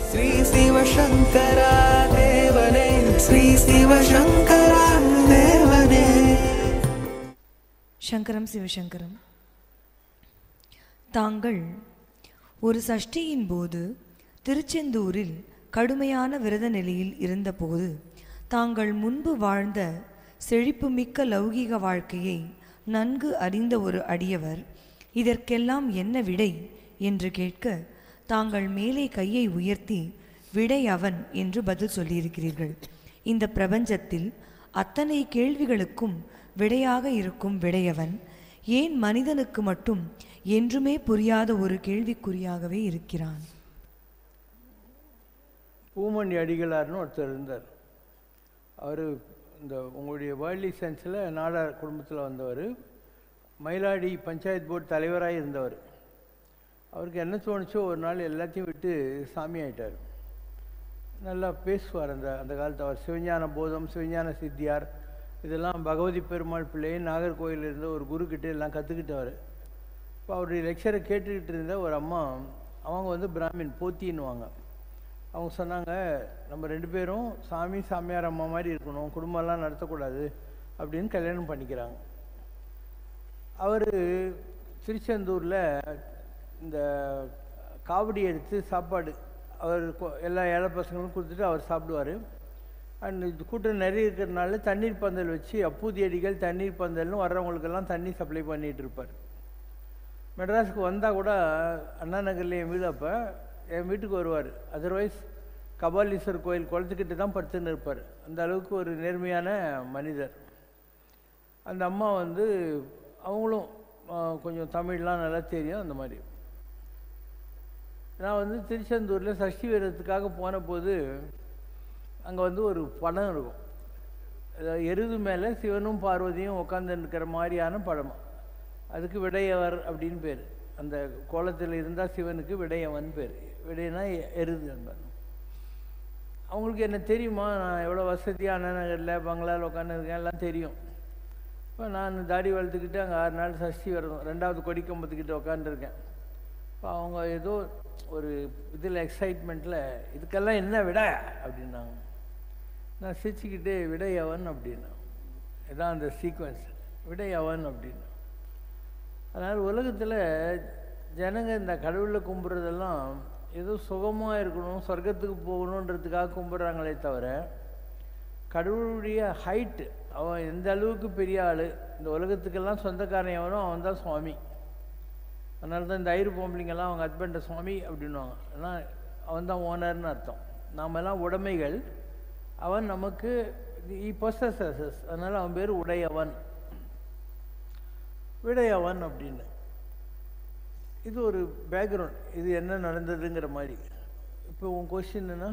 ஸ்ரீ சிவசங்கரா தேவனே ஸ்ரீ சிவசங்கரா தேவனே சங்கரம் சிவசங்கரம் தாங்கள் ஒரு சஷ்டியின் போது திருச்செந்தூரில் கடுமையான விரத நிலையில் இருந்தபோது தாங்கள் முன்பு வாழ்ந்த செழிப்புமிக்க லௌகீக வாழ்க்கையை நன்கு அறிந்த ஒரு அடியவர் இதற்கெல்லாம் என்ன விடை என்று கேட்க தாங்கள் மேலே கையை உயர்த்தி விடை அவன் என்று பதில் சொல்லியிருக்கிறீர்கள் இந்த பிரபஞ்சத்தில் அத்தனை கேள்விகளுக்கும் விடையாக இருக்கும் விடையவன் ஏன் மனிதனுக்கு மட்டும் என்றுமே புரியாத ஒரு கேள்விக்குறியாகவே இருக்கிறான் பூமணி அடிகளார்னு ஒருத்தர் இருந்தார் அவர் இந்த உங்களுடைய வேர்ல்டி சயின்ஸில் நாடார் குடும்பத்தில் வந்தவர் மயிலாடி பஞ்சாயத்து போர்டு தலைவராக இருந்தவர் அவருக்கு என்ன தோணுச்சோ ஒரு நாள் எல்லாத்தையும் விட்டு சாமி ஆயிட்டார் நல்லா பேசுவார் அந்த அந்த காலத்து அவர் சிவஞான போதம் சிவஞான சித்தியார் இதெல்லாம் பகவதி பெருமாள் பிள்ளை நாகர்கோயில் இருந்த ஒரு குரு கிட்ட எல்லாம் கற்றுக்கிட்டவர் இப்போ அவருடைய லெக்சரை கேட்டுக்கிட்டு இருந்த ஒரு அம்மா அவங்க வந்து பிராமின் போத்தின்னுவாங்க அவங்க சொன்னாங்க நம்ம ரெண்டு பேரும் சாமி சாமியார் அம்மா மாதிரி இருக்கணும் குடும்பம்லாம் நடத்தக்கூடாது அப்படின்னு கல்யாணம் பண்ணிக்கிறாங்க அவர் திருச்செந்தூரில் இந்த காவடி எடுத்து சாப்பாடு அவர் கொ- எல்லா ஏழை பசங்களும் கொடுத்துட்டு அவர் சாப்பிடுவார் அண்ட் இது கூட்டம் நிறைய இருக்கிறதுனால தண்ணீர் பந்தல் வச்சு அப்பூதி அடிகள் தண்ணீர் பந்தல்னு வர்றவங்களுக்கெல்லாம் தண்ணி சப்ளை பண்ணிகிட்டு இருப்பார் மெட்ராஸுக்கு வந்தால் கூட அண்ணா நகரில் என் வீடு அப்போ என் வீட்டுக்கு வருவார் அதர்வைஸ் கபாலீஸ்வர் கோயில் குளத்துக்கிட்ட தான் படுத்துன்னு இருப்பார் அந்த அளவுக்கு ஒரு நேர்மையான மனிதர் அந்த அம்மா வந்து அவங்களும் ஆ, கொஞ்சம் தமிழ்லாம் நல்லா தெரியும் அந்த மாதிரி நான் வந்து திருச்செந்தூரில் சஷ்டி வீரத்துக்காக போன போது அங்கே வந்து ஒரு படம் இருக்கும் அதாவது எருது மேலே சிவனும் பார்வதியும் உட்காந்து இருக்கிற மாதிரியான படம் அதுக்கு விடையவர் அப்படின்னு பேர் அந்த கோலத்தில் இருந்தால் சிவனுக்கு விடையவன் பேர் விடையனா எ- எருது என்பது அவங்களுக்கு என்ன தெரியுமா நான் எவ்வளோ வசதியான நகரில் பங்களாவில் உட்காந்துருக்கேன் எல்லாம் தெரியும் இப்போ நான் தாடி வளர்த்துக்கிட்டு அங்கே ஆறு நாள் சஷ்டி விரதம் ரெண்டாவது கொடிக்கம்பத்துக்கிட்ட உட்காந்துருக்கேன் இப்போ அவங்க ஏதோ ஒரு இதில் எக்ஸைட்மெண்ட்டில் இதுக்கெல்லாம் என்ன விட அப்படின்னாங்க நான் சிரிச்சுக்கிட்டே விடையவன் அப்படின்னா இதான் அந்த சீக்வன்ஸ் விடையவன் அப்படின்னா அதனால் உலகத்தில் ஜனங்க இந்த கடவுளை கும்பிட்றதெல்லாம் ஏதோ சுகமாக இருக்கணும் சொர்க்கத்துக்கு போகணுன்றதுக்காக கும்பிட்றாங்களே தவிர கடவுளுடைய ஹைட்டு அவன் எந்த அளவுக்கு பெரிய ஆள் இந்த உலகத்துக்கெல்லாம் சொந்தக்காரன் எவனோ அவன் தான் சுவாமி அதனால தான் இந்த ஐரு பொம்பளைங்கெல்லாம் அவங்க ஹஸ்பண்டை சுவாமி அப்படின்னுவாங்க ஏன்னா அவன் தான் ஓனர்னு அர்த்தம் நாமெல்லாம் உடைமைகள் அவன் நமக்கு இ பொசஸஸ் அதனால் அவன் பேர் உடையவன் விடையவன் அப்படின்னு இது ஒரு பேக்ரவுண்ட் இது என்ன நடந்ததுங்கிற மாதிரி இப்போ உன் கொஸ்டின் என்ன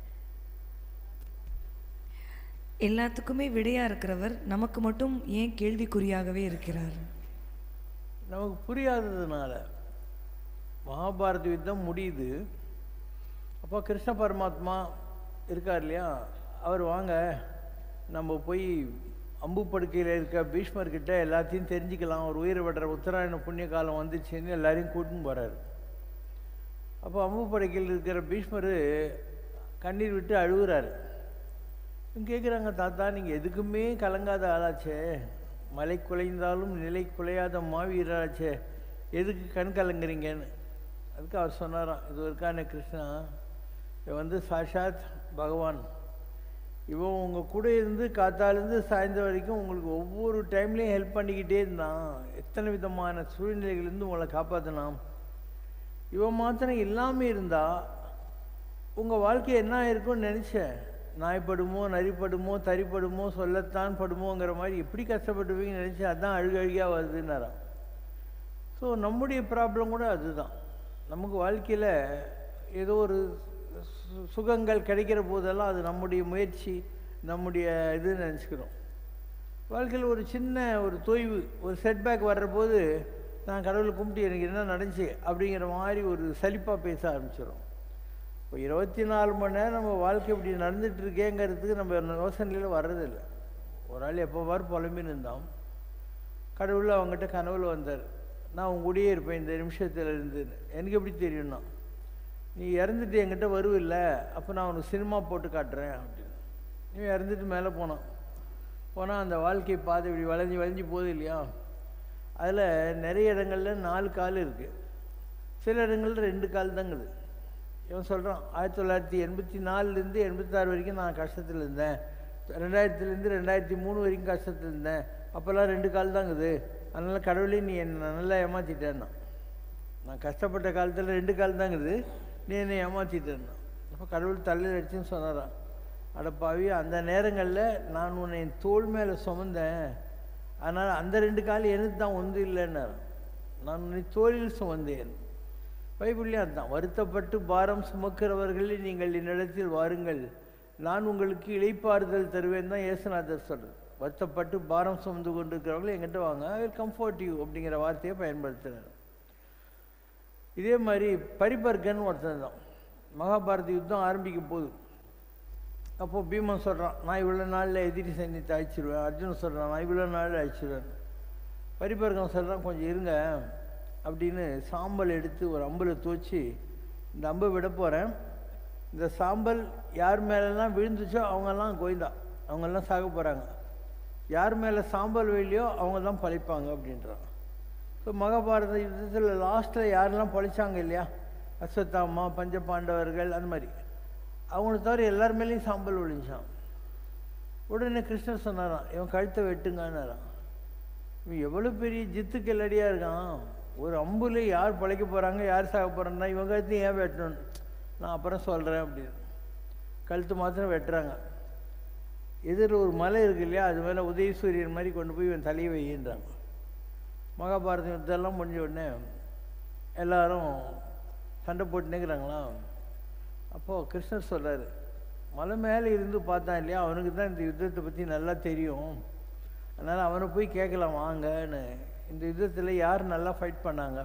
எல்லாத்துக்குமே விடையா இருக்கிறவர் நமக்கு மட்டும் ஏன் கேள்விக்குறியாகவே இருக்கிறார் நமக்கு புரியாததுனால மகாபாரத யுத்தம் முடியுது அப்போ கிருஷ்ண பரமாத்மா இருக்கார் இல்லையா அவர் வாங்க நம்ம போய் அம்பு படுக்கையில் இருக்க பீஷ்மர்கிட்ட எல்லாத்தையும் தெரிஞ்சுக்கலாம் ஒரு உயிர் விடுற உத்தராயண புண்ணிய காலம் வந்துச்சுன்னு எல்லாரையும் கூட்டின்னு போகிறாரு அப்போ அம்பு படுக்கையில் இருக்கிற பீஷ்மர் கண்ணீர் விட்டு அழுகுறாரு கேட்குறாங்க தாத்தா நீங்கள் எதுக்குமே கலங்காத ஆளாச்சே மலை குலைந்தாலும் நிலை குலையாத மாவீரராச்சே எதுக்கு கண் கலங்குறீங்கன்னு அதுக்கு அவர் சொன்னாராம் இது இருக்கானே கிருஷ்ணா இவன் வந்து சாஷாத் பகவான் இவன் உங்கள் கூட இருந்து காத்தாலேருந்து சாயந்தரம் வரைக்கும் உங்களுக்கு ஒவ்வொரு டைம்லேயும் ஹெல்ப் பண்ணிக்கிட்டே இருந்தான் எத்தனை விதமான சூழ்நிலைகளிலிருந்து உங்களை காப்பாற்றினான் இவன் மாத்திரம் இல்லாமல் இருந்தால் உங்கள் வாழ்க்கை என்ன இருக்கும்னு நினச்சேன் நாய்ப்படுமோ நரிப்படுமோ தரிப்படுமோ சொல்லத்தான் படுமோங்கிற மாதிரி எப்படி கஷ்டப்படுவீங்கன்னு நினச்சேன் அதான் அழுக அழுகியாக வருதுன்னாராம் ஸோ நம்முடைய ப்ராப்ளம் கூட அதுதான் நமக்கு வாழ்க்கையில் ஏதோ ஒரு சு- சுகங்கள் கிடைக்கிற போதெல்லாம் அது நம்முடைய முயற்சி நம்முடைய இது நினச்சிக்கிறோம் வாழ்க்கையில் ஒரு சின்ன ஒரு தொய்வு ஒரு செட்பேக் வர்ற போது நான் கடவுளை கும்பிட்டு எனக்கு என்ன நடந்துச்சு அப்படிங்கிற மாதிரி ஒரு சலிப்பாக பேச ஆரம்பிச்சிடும் இப்போ இருபத்தி நாலு மணி நேரம் நம்ம வாழ்க்கை இப்படி நடந்துட்டு இருக்கேங்கிறதுக்கு நம்ம யோசனையில் வர்றதில்லை ஒரு ஆள் எப்போ பாரு புலம்பின்னு இருந்தான் கடவுள் அவங்ககிட்ட கனவுல வந்தார் நான் உங்க கூடயே இருப்பேன் இந்த நிமிஷத்துல இருந்து எனக்கு எப்படி தெரியும்னா நீ இறந்துட்டு என்கிட்ட வருவில்ல அப்போ நான் உனக்கு சினிமா போட்டு காட்டுறேன் அப்படின்னு நீ இறந்துட்டு மேலே போனான் போனால் அந்த வாழ்க்கை பாதை இப்படி வளைஞ்சு வளைஞ்சு போகுது இல்லையா அதில் நிறைய இடங்கள்ல நாலு கால் இருக்குது சில இடங்கள்ல ரெண்டு கால் தாங்குது இவன் சொல்கிறான் ஆயிரத்தி தொள்ளாயிரத்தி எண்பத்தி நாலுலேருந்து எண்பத்தாறு வரைக்கும் நான் கஷ்டத்தில் இருந்தேன் ரெண்டாயிரத்துலேருந்து ரெண்டாயிரத்தி மூணு வரைக்கும் கஷ்டத்தில் இருந்தேன் அப்போல்லாம் ரெண்டு கால் தாங்குது அதனால் கடவுளே நீ என்னை நல்லா ஏமாற்றிட்டேன்னா நான் கஷ்டப்பட்ட காலத்தில் ரெண்டு கால் தாங்குது நீ என்னை ஏமாற்றிட்டேன்னா அப்போ கடவுள் தலையில் அடிச்சுன்னு சொன்னாரான் அடப்பாவி அந்த நேரங்களில் நான் உன்னை என் தோள் மேலே சுமந்தேன் அதனால் அந்த ரெண்டு கால் எனக்கு தான் ஒன்று இல்லைன்னாரான் நான் உன்னை தோளில் சுமந்தேன் பைபிள்லேயும் அதுதான் வருத்தப்பட்டு பாரம் சுமக்கிறவர்களே நீங்கள் என்னிடத்தில் வாருங்கள் நான் உங்களுக்கு இளைப்பாறுதல் தருவேன் தான் இயேசுநாதர் சொல்கிறார் வருத்தப்பட்டு பாரம் சுமந்து கொண்டிருக்கிறவர்கள் எங்கிட்ட வாங்க ஐ வில் கம்ஃபர்ட் யூ அப்படிங்கிற வார்த்தையை பயன்படுத்துகிறார் இதே மாதிரி பரிபர்கன் ஒருத்தன் தான் மகாபாரத யுத்தம் ஆரம்பிக்க போகுது அப்போது பீமன் சொல்கிறான் நான் இவ்வளோ நாளில் எதிரி சைன்யத்தை அழிச்சிருவேன் அர்ஜுனன் சொல்கிறான் நான் இவ்வளோ நாளில் அழிச்சிருவேன் பரிபர்கன் சொல்கிறான் கொஞ்சம் இருங்க அப்படின்னு சாம்பல் எடுத்து ஒரு அம்பில் தோச்சி இந்த அம்பை விட போகிறேன் இந்த சாம்பல் யார் மேலெல்லாம் விழுந்துச்சோ அவங்கெல்லாம் கோய்ந்தா அவங்கெல்லாம் சாக போகிறாங்க யார் மேலே சாம்பல் வெளியோ அவங்க தான் பழிப்பாங்க அப்படின்றான் ஸோ மகாபாரத யுத்தத்தில் லாஸ்ட்டில் யாரெல்லாம் பழிச்சாங்க இல்லையா அஸ்வத்தாமா பஞ்ச பாண்டவர்கள் அந்த மாதிரி அவங்கள தவிர எல்லார் மேலேயும் சாம்பல் ஒழிஞ்சான் உடனே கிருஷ்ணர் சொன்னாராம் இவன் கழுத்தை வெட்டுங்கன்னாரான் இவன் எவ்வளோ பெரிய ஜித்து கில்லடியாக இருக்கான் ஒரு அம்புல யார் பழைக்க போகிறாங்க யார் சாக போகிறாங்கன்னா இவன் கழுத்து ஏன் வெட்டணும் நான் அப்புறம் சொல்கிறேன் அப்படின்னு கழுத்து மாத்திரம் வெட்டுறாங்க எதிர் ஒரு மலை இருக்கு இல்லையா அது மேலே உதயசூரியன் மாதிரி கொண்டு போய் இவன் தலையை வையின்றாங்க மகாபாரத யுத்தம்லாம் முடிஞ்ச உடனே எல்லாரும் சண்டை போட்டு நிற்கிறாங்களா அப்போது கிருஷ்ணர் சொல்கிறாரு மலை மேலே இருந்து பார்த்தான் இல்லையா அவனுக்கு தான் இந்த யுத்தத்தை பற்றி நல்லா தெரியும் அதனால் அவனை போய் கேட்கலாம் வாங்கன்னு இந்த யுத்தத்தில் யார் நல்லா ஃபைட் பண்ணாங்க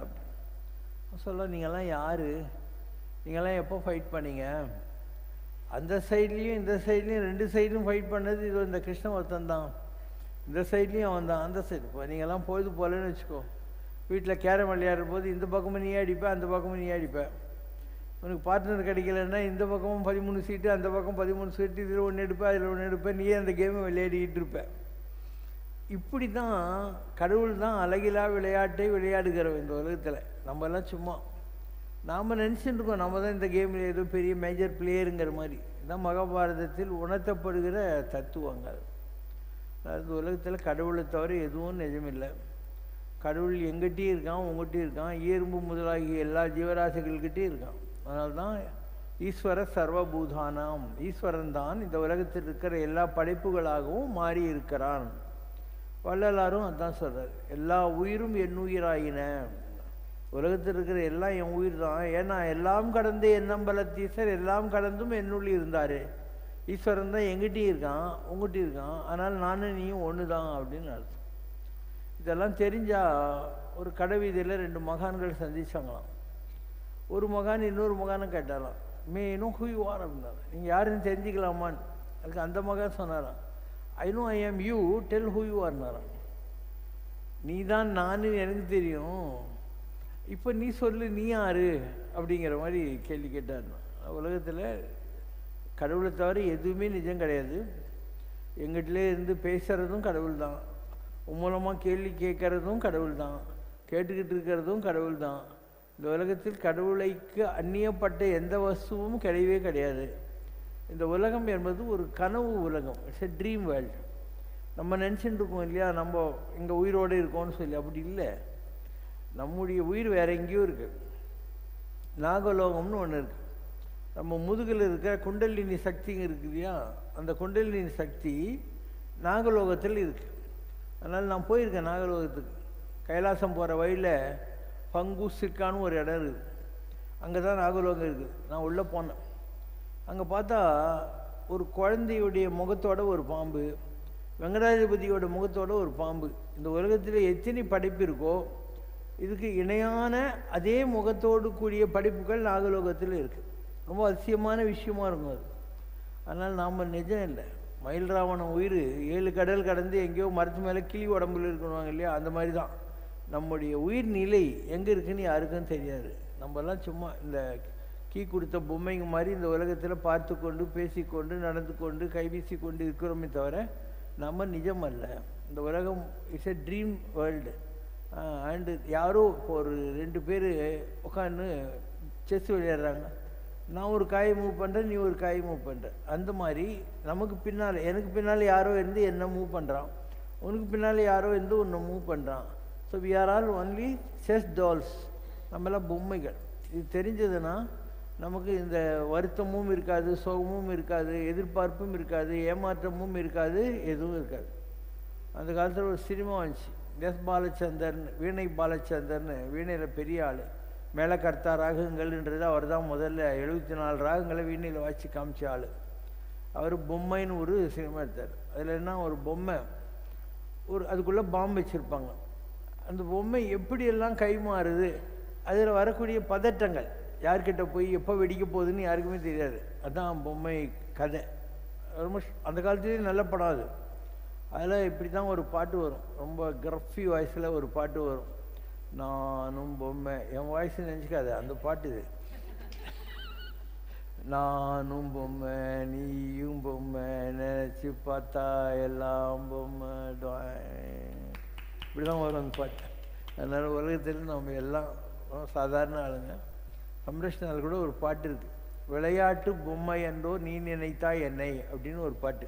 சொல்ல நீங்கள்லாம் யார் நீங்கள்லாம் எப்போ ஃபைட் பண்ணீங்க அந்த சைட்லேயும் இந்த சைட்லேயும் ரெண்டு சைடும் ஃபைட் பண்ணது இது இந்த கிருஷ்ண ஒருத்தன் தான் இந்த சைட்லேயும் அவன் தான் அந்த சைடு இப்போ நீங்கள்லாம் பொழுது போகலன்னு வச்சுக்கோ வீட்டில் கேரம் விளையாடும் போது இந்த பக்கமும் நீ அடிப்பேன் அந்த பக்கமும் நீ அடிப்பேன் உனக்கு பார்ட்னர் கிடைக்கலன்னா இந்த பக்கமும் பதிமூணு சீட்டு அந்த பக்கம் பதிமூணு சீட்டு இதில் ஒன்று எடுப்பேன் அதில் ஒன்று எடுப்பேன் நீயே அந்த கேமை விளையாடிக்கிட்டு இருப்பேன் இப்படி தான் கடவுள் தான் அழகிலா விளையாட்டை விளையாடுகிறோம் இந்த உலகத்தில் நம்மலாம் சும்மா நாம் நினச்சிட்டு இருக்கோம் நம்ம தான் இந்த கேமில் ஏதோ பெரிய மேஜர் பிளேயருங்கிற மாதிரி இதுதான் மகாபாரதத்தில் உணர்த்தப்படுகிற தத்துவங்கள் அதாவது உலகத்தில் கடவுளை தவிர எதுவும் நிஜமில்லை கடவுள் எங்கிட்டையும் இருக்கான் உங்கள்கிட்டையும் இருக்கான் எறும்பு முதலாகிய எல்லா ஜீவராசிகள்கிட்டையும் இருக்கான் அதனால தான் ஈஸ்வர சர்வபூதானாம் ஈஸ்வரன் தான் இந்த உலகத்தில் இருக்கிற எல்லா படைப்புகளாகவும் மாறி இருக்கிறான் வள்ளலாரும் அதான் சொல்கிறார் எல்லா உயிரும் என் உயிராயின உலகத்தில் இருக்கிற எல்லாம் என் உயிர் தான் ஏன்னா எல்லாம் கடந்து எண்ணம்பலத்தீசர் எல்லாம் கடந்தும் என்னுள் இருந்தார் ஈஸ்வரன் தான் எங்கிட்டையும் இருக்கான் உங்கள்கிட்டையும் இருக்கான் அதனால் நானும் நீயும் ஒன்று தான் அப்படின்னு அர்த்தம் இதெல்லாம் தெரிஞ்சால் ஒரு கடை வீதியில் ரெண்டு மகான்கள் சந்திச்சாங்களாம் ஒரு மகான் இன்னொரு மகானை கேட்டாலாம் மேனும் ஹூ யூ ஆர் அப்படின்னாரு நீங்கள் யாருன்னு தெரிஞ்சுக்கலாமான்னு அதுக்கு அந்த மகான் சொன்னாராம் ஐ know I am you tell who you ஆர்னாராம் நீ தான் நான் எனக்கு தெரியும் இப்போ நீ சொல்லு நீ யாரு அப்படிங்கிற மாதிரி கேள்வி கேட்டார் உலகத்தில் கடவுளை தவிர எதுவுமே நிஜம் கிடையாது எங்கிட்டலே இருந்து பேசுகிறதும் கடவுள் தான் மூலமாக கேள்வி கேட்கறதும் கடவுள் தான் கேட்டுக்கிட்டு இருக்கிறதும் கடவுள் தான் இந்த உலகத்தில் கடவுளைக்கு அந்நியப்பட்ட எந்த வஸ்துவும் கிடையவே கிடையாது இந்த உலகம் என்பது ஒரு கனவு உலகம் இட்ஸ் எ ட்ரீம் வேர்ல்டு நம்ம நினச்சிட்டு இருக்கோம் இல்லையா நம்ம இங்கே உயிரோடு இருக்கோம்னு சொல்லி அப்படி இல்லை நம்முடைய உயிர் வேற எங்கேயோ இருக்குது நாகலோகம்னு ஒன்று இருக்குது நம்ம முதுகில் இருக்கிற குண்டலினி சக்திங்க இருக்கு இல்லையா அந்த குண்டலினி சக்தி நாகலோகத்தில் இருக்குது அதனால் நான் போயிருக்கேன் நாகலோகத்துக்கு கைலாசம் போகிற வழியில் பங்கு சிக்கான்னு ஒரு இடம் இருக்குது அங்கே தான் நாகலோகம் இருக்குது நான் உள்ளே போனேன் அங்கே பார்த்தா ஒரு குழந்தையுடைய முகத்தோட ஒரு பாம்பு வெங்கடாதிபதியோட முகத்தோட ஒரு பாம்பு இந்த உலகத்தில் எத்தனை படைப்பு இருக்கோ இதுக்கு இணையான அதே முகத்தோடு கூடிய படைப்புகள் நாகலோகத்தில் இருக்குது ரொம்ப அதிசயமான விஷயமா இருக்கும் அது அதனால் நாம் நிஜம் இல்லை மயில் ராவணன் உயிர் ஏழு கடல் கடந்து எங்கேயோ மரத்து மேலே கிளி உடம்புல இருக்கணுவாங்க இல்லையா அந்த மாதிரி தான் நம்முடைய உயிர் நிலை எங்கே இருக்குன்னு யாருக்கும் தெரியாது நம்மலாம் சும்மா இந்த கீ கொடுத்த பொம்மைங்க மாதிரி இந்த உலகத்தில் பார்த்து கொண்டு பேசிக்கொண்டு நடந்து கொண்டு கைவீசி கொண்டு இருக்கிறோமே தவிர நம்ம நிஜம் அல்ல இந்த உலகம் it's a dream world and யாரோ இப்போ ஒரு ரெண்டு பேர் உட்காந்து செஸ் விளையாடுறாங்க நான் ஒரு காயை மூவ் பண்ணுறேன் நீ ஒரு காயை மூவ் பண்ணுற அந்த மாதிரி நமக்கு பின்னால் எனக்கு பின்னால் யாரோ இருந்து என்ன மூவ் பண்ணுறான் உனக்கு பின்னால் யாரோ இருந்து உன்னை மூவ் பண்ணுறான் so we are all only chess dolls நம்மளாம் பொம்மைகள் இது தெரிஞ்சதுன்னா நமக்கு இந்த வருத்தமும் இருக்காது சோகமும் இருக்காது எதிர்பார்ப்பும் இருக்காது ஏமாற்றமும் இருக்காது எதுவும் இருக்காது அந்த காலத்தில் ஒரு சினிமா வந்துச்சு எஸ் பாலச்சந்தர்னு வீணை பாலச்சந்தர்னு வீணையில் பெரிய ஆள் மேலக்கர்த்தா ராகங்கள்ன்றது அவர் தான் முதல்ல எழுபத்தி நாலு ராகங்களை வீணையில் வாசி காமிச்ச ஆள் அவர் பொம்மைன்னு ஒரு சினிமா எடுத்தார் அதில் என்ன ஒரு பொம்மை ஒரு அதுக்குள்ளே பாம்பு வச்சுருப்பாங்க அந்த பொம்மை எப்படியெல்லாம் கை மாறுது அதில் வரக்கூடிய பதட்டங்கள் யார்கிட்ட போய் எப்போ வெடிக்க போகுதுன்னு யாருக்குமே தெரியாது அதான் பொம்மை கதை ரொம்ப ஷ்- அந்த காலத்துலேயே நல்ல படம் அது அதில் இப்படி தான் ஒரு பாட்டு வரும் ரொம்ப கிரஃபி வாய்ஸில் ஒரு பாட்டு வரும் நானும் பொம்மை என் வாய்ஸ் நினச்சிக்காது அந்த பாட்டு இது நானும் பொம்மை நீயும் பொம்மை நினச்சி பார்த்தா எல்லாம் பொம்மை இப்படி தான் வரும் அந்த பாட்டு அதனால் உலகத்தில் நம்ம எல்லாம் ரொம்ப சாதாரண ஆளுங்க சம்ரஷ்ணால் கூட ஒரு பாட்டு இருக்கு விளையாட்டு பொம்மை என்றோ நீ நினைத்தாய் என்னை அப்படின்னு ஒரு பாட்டு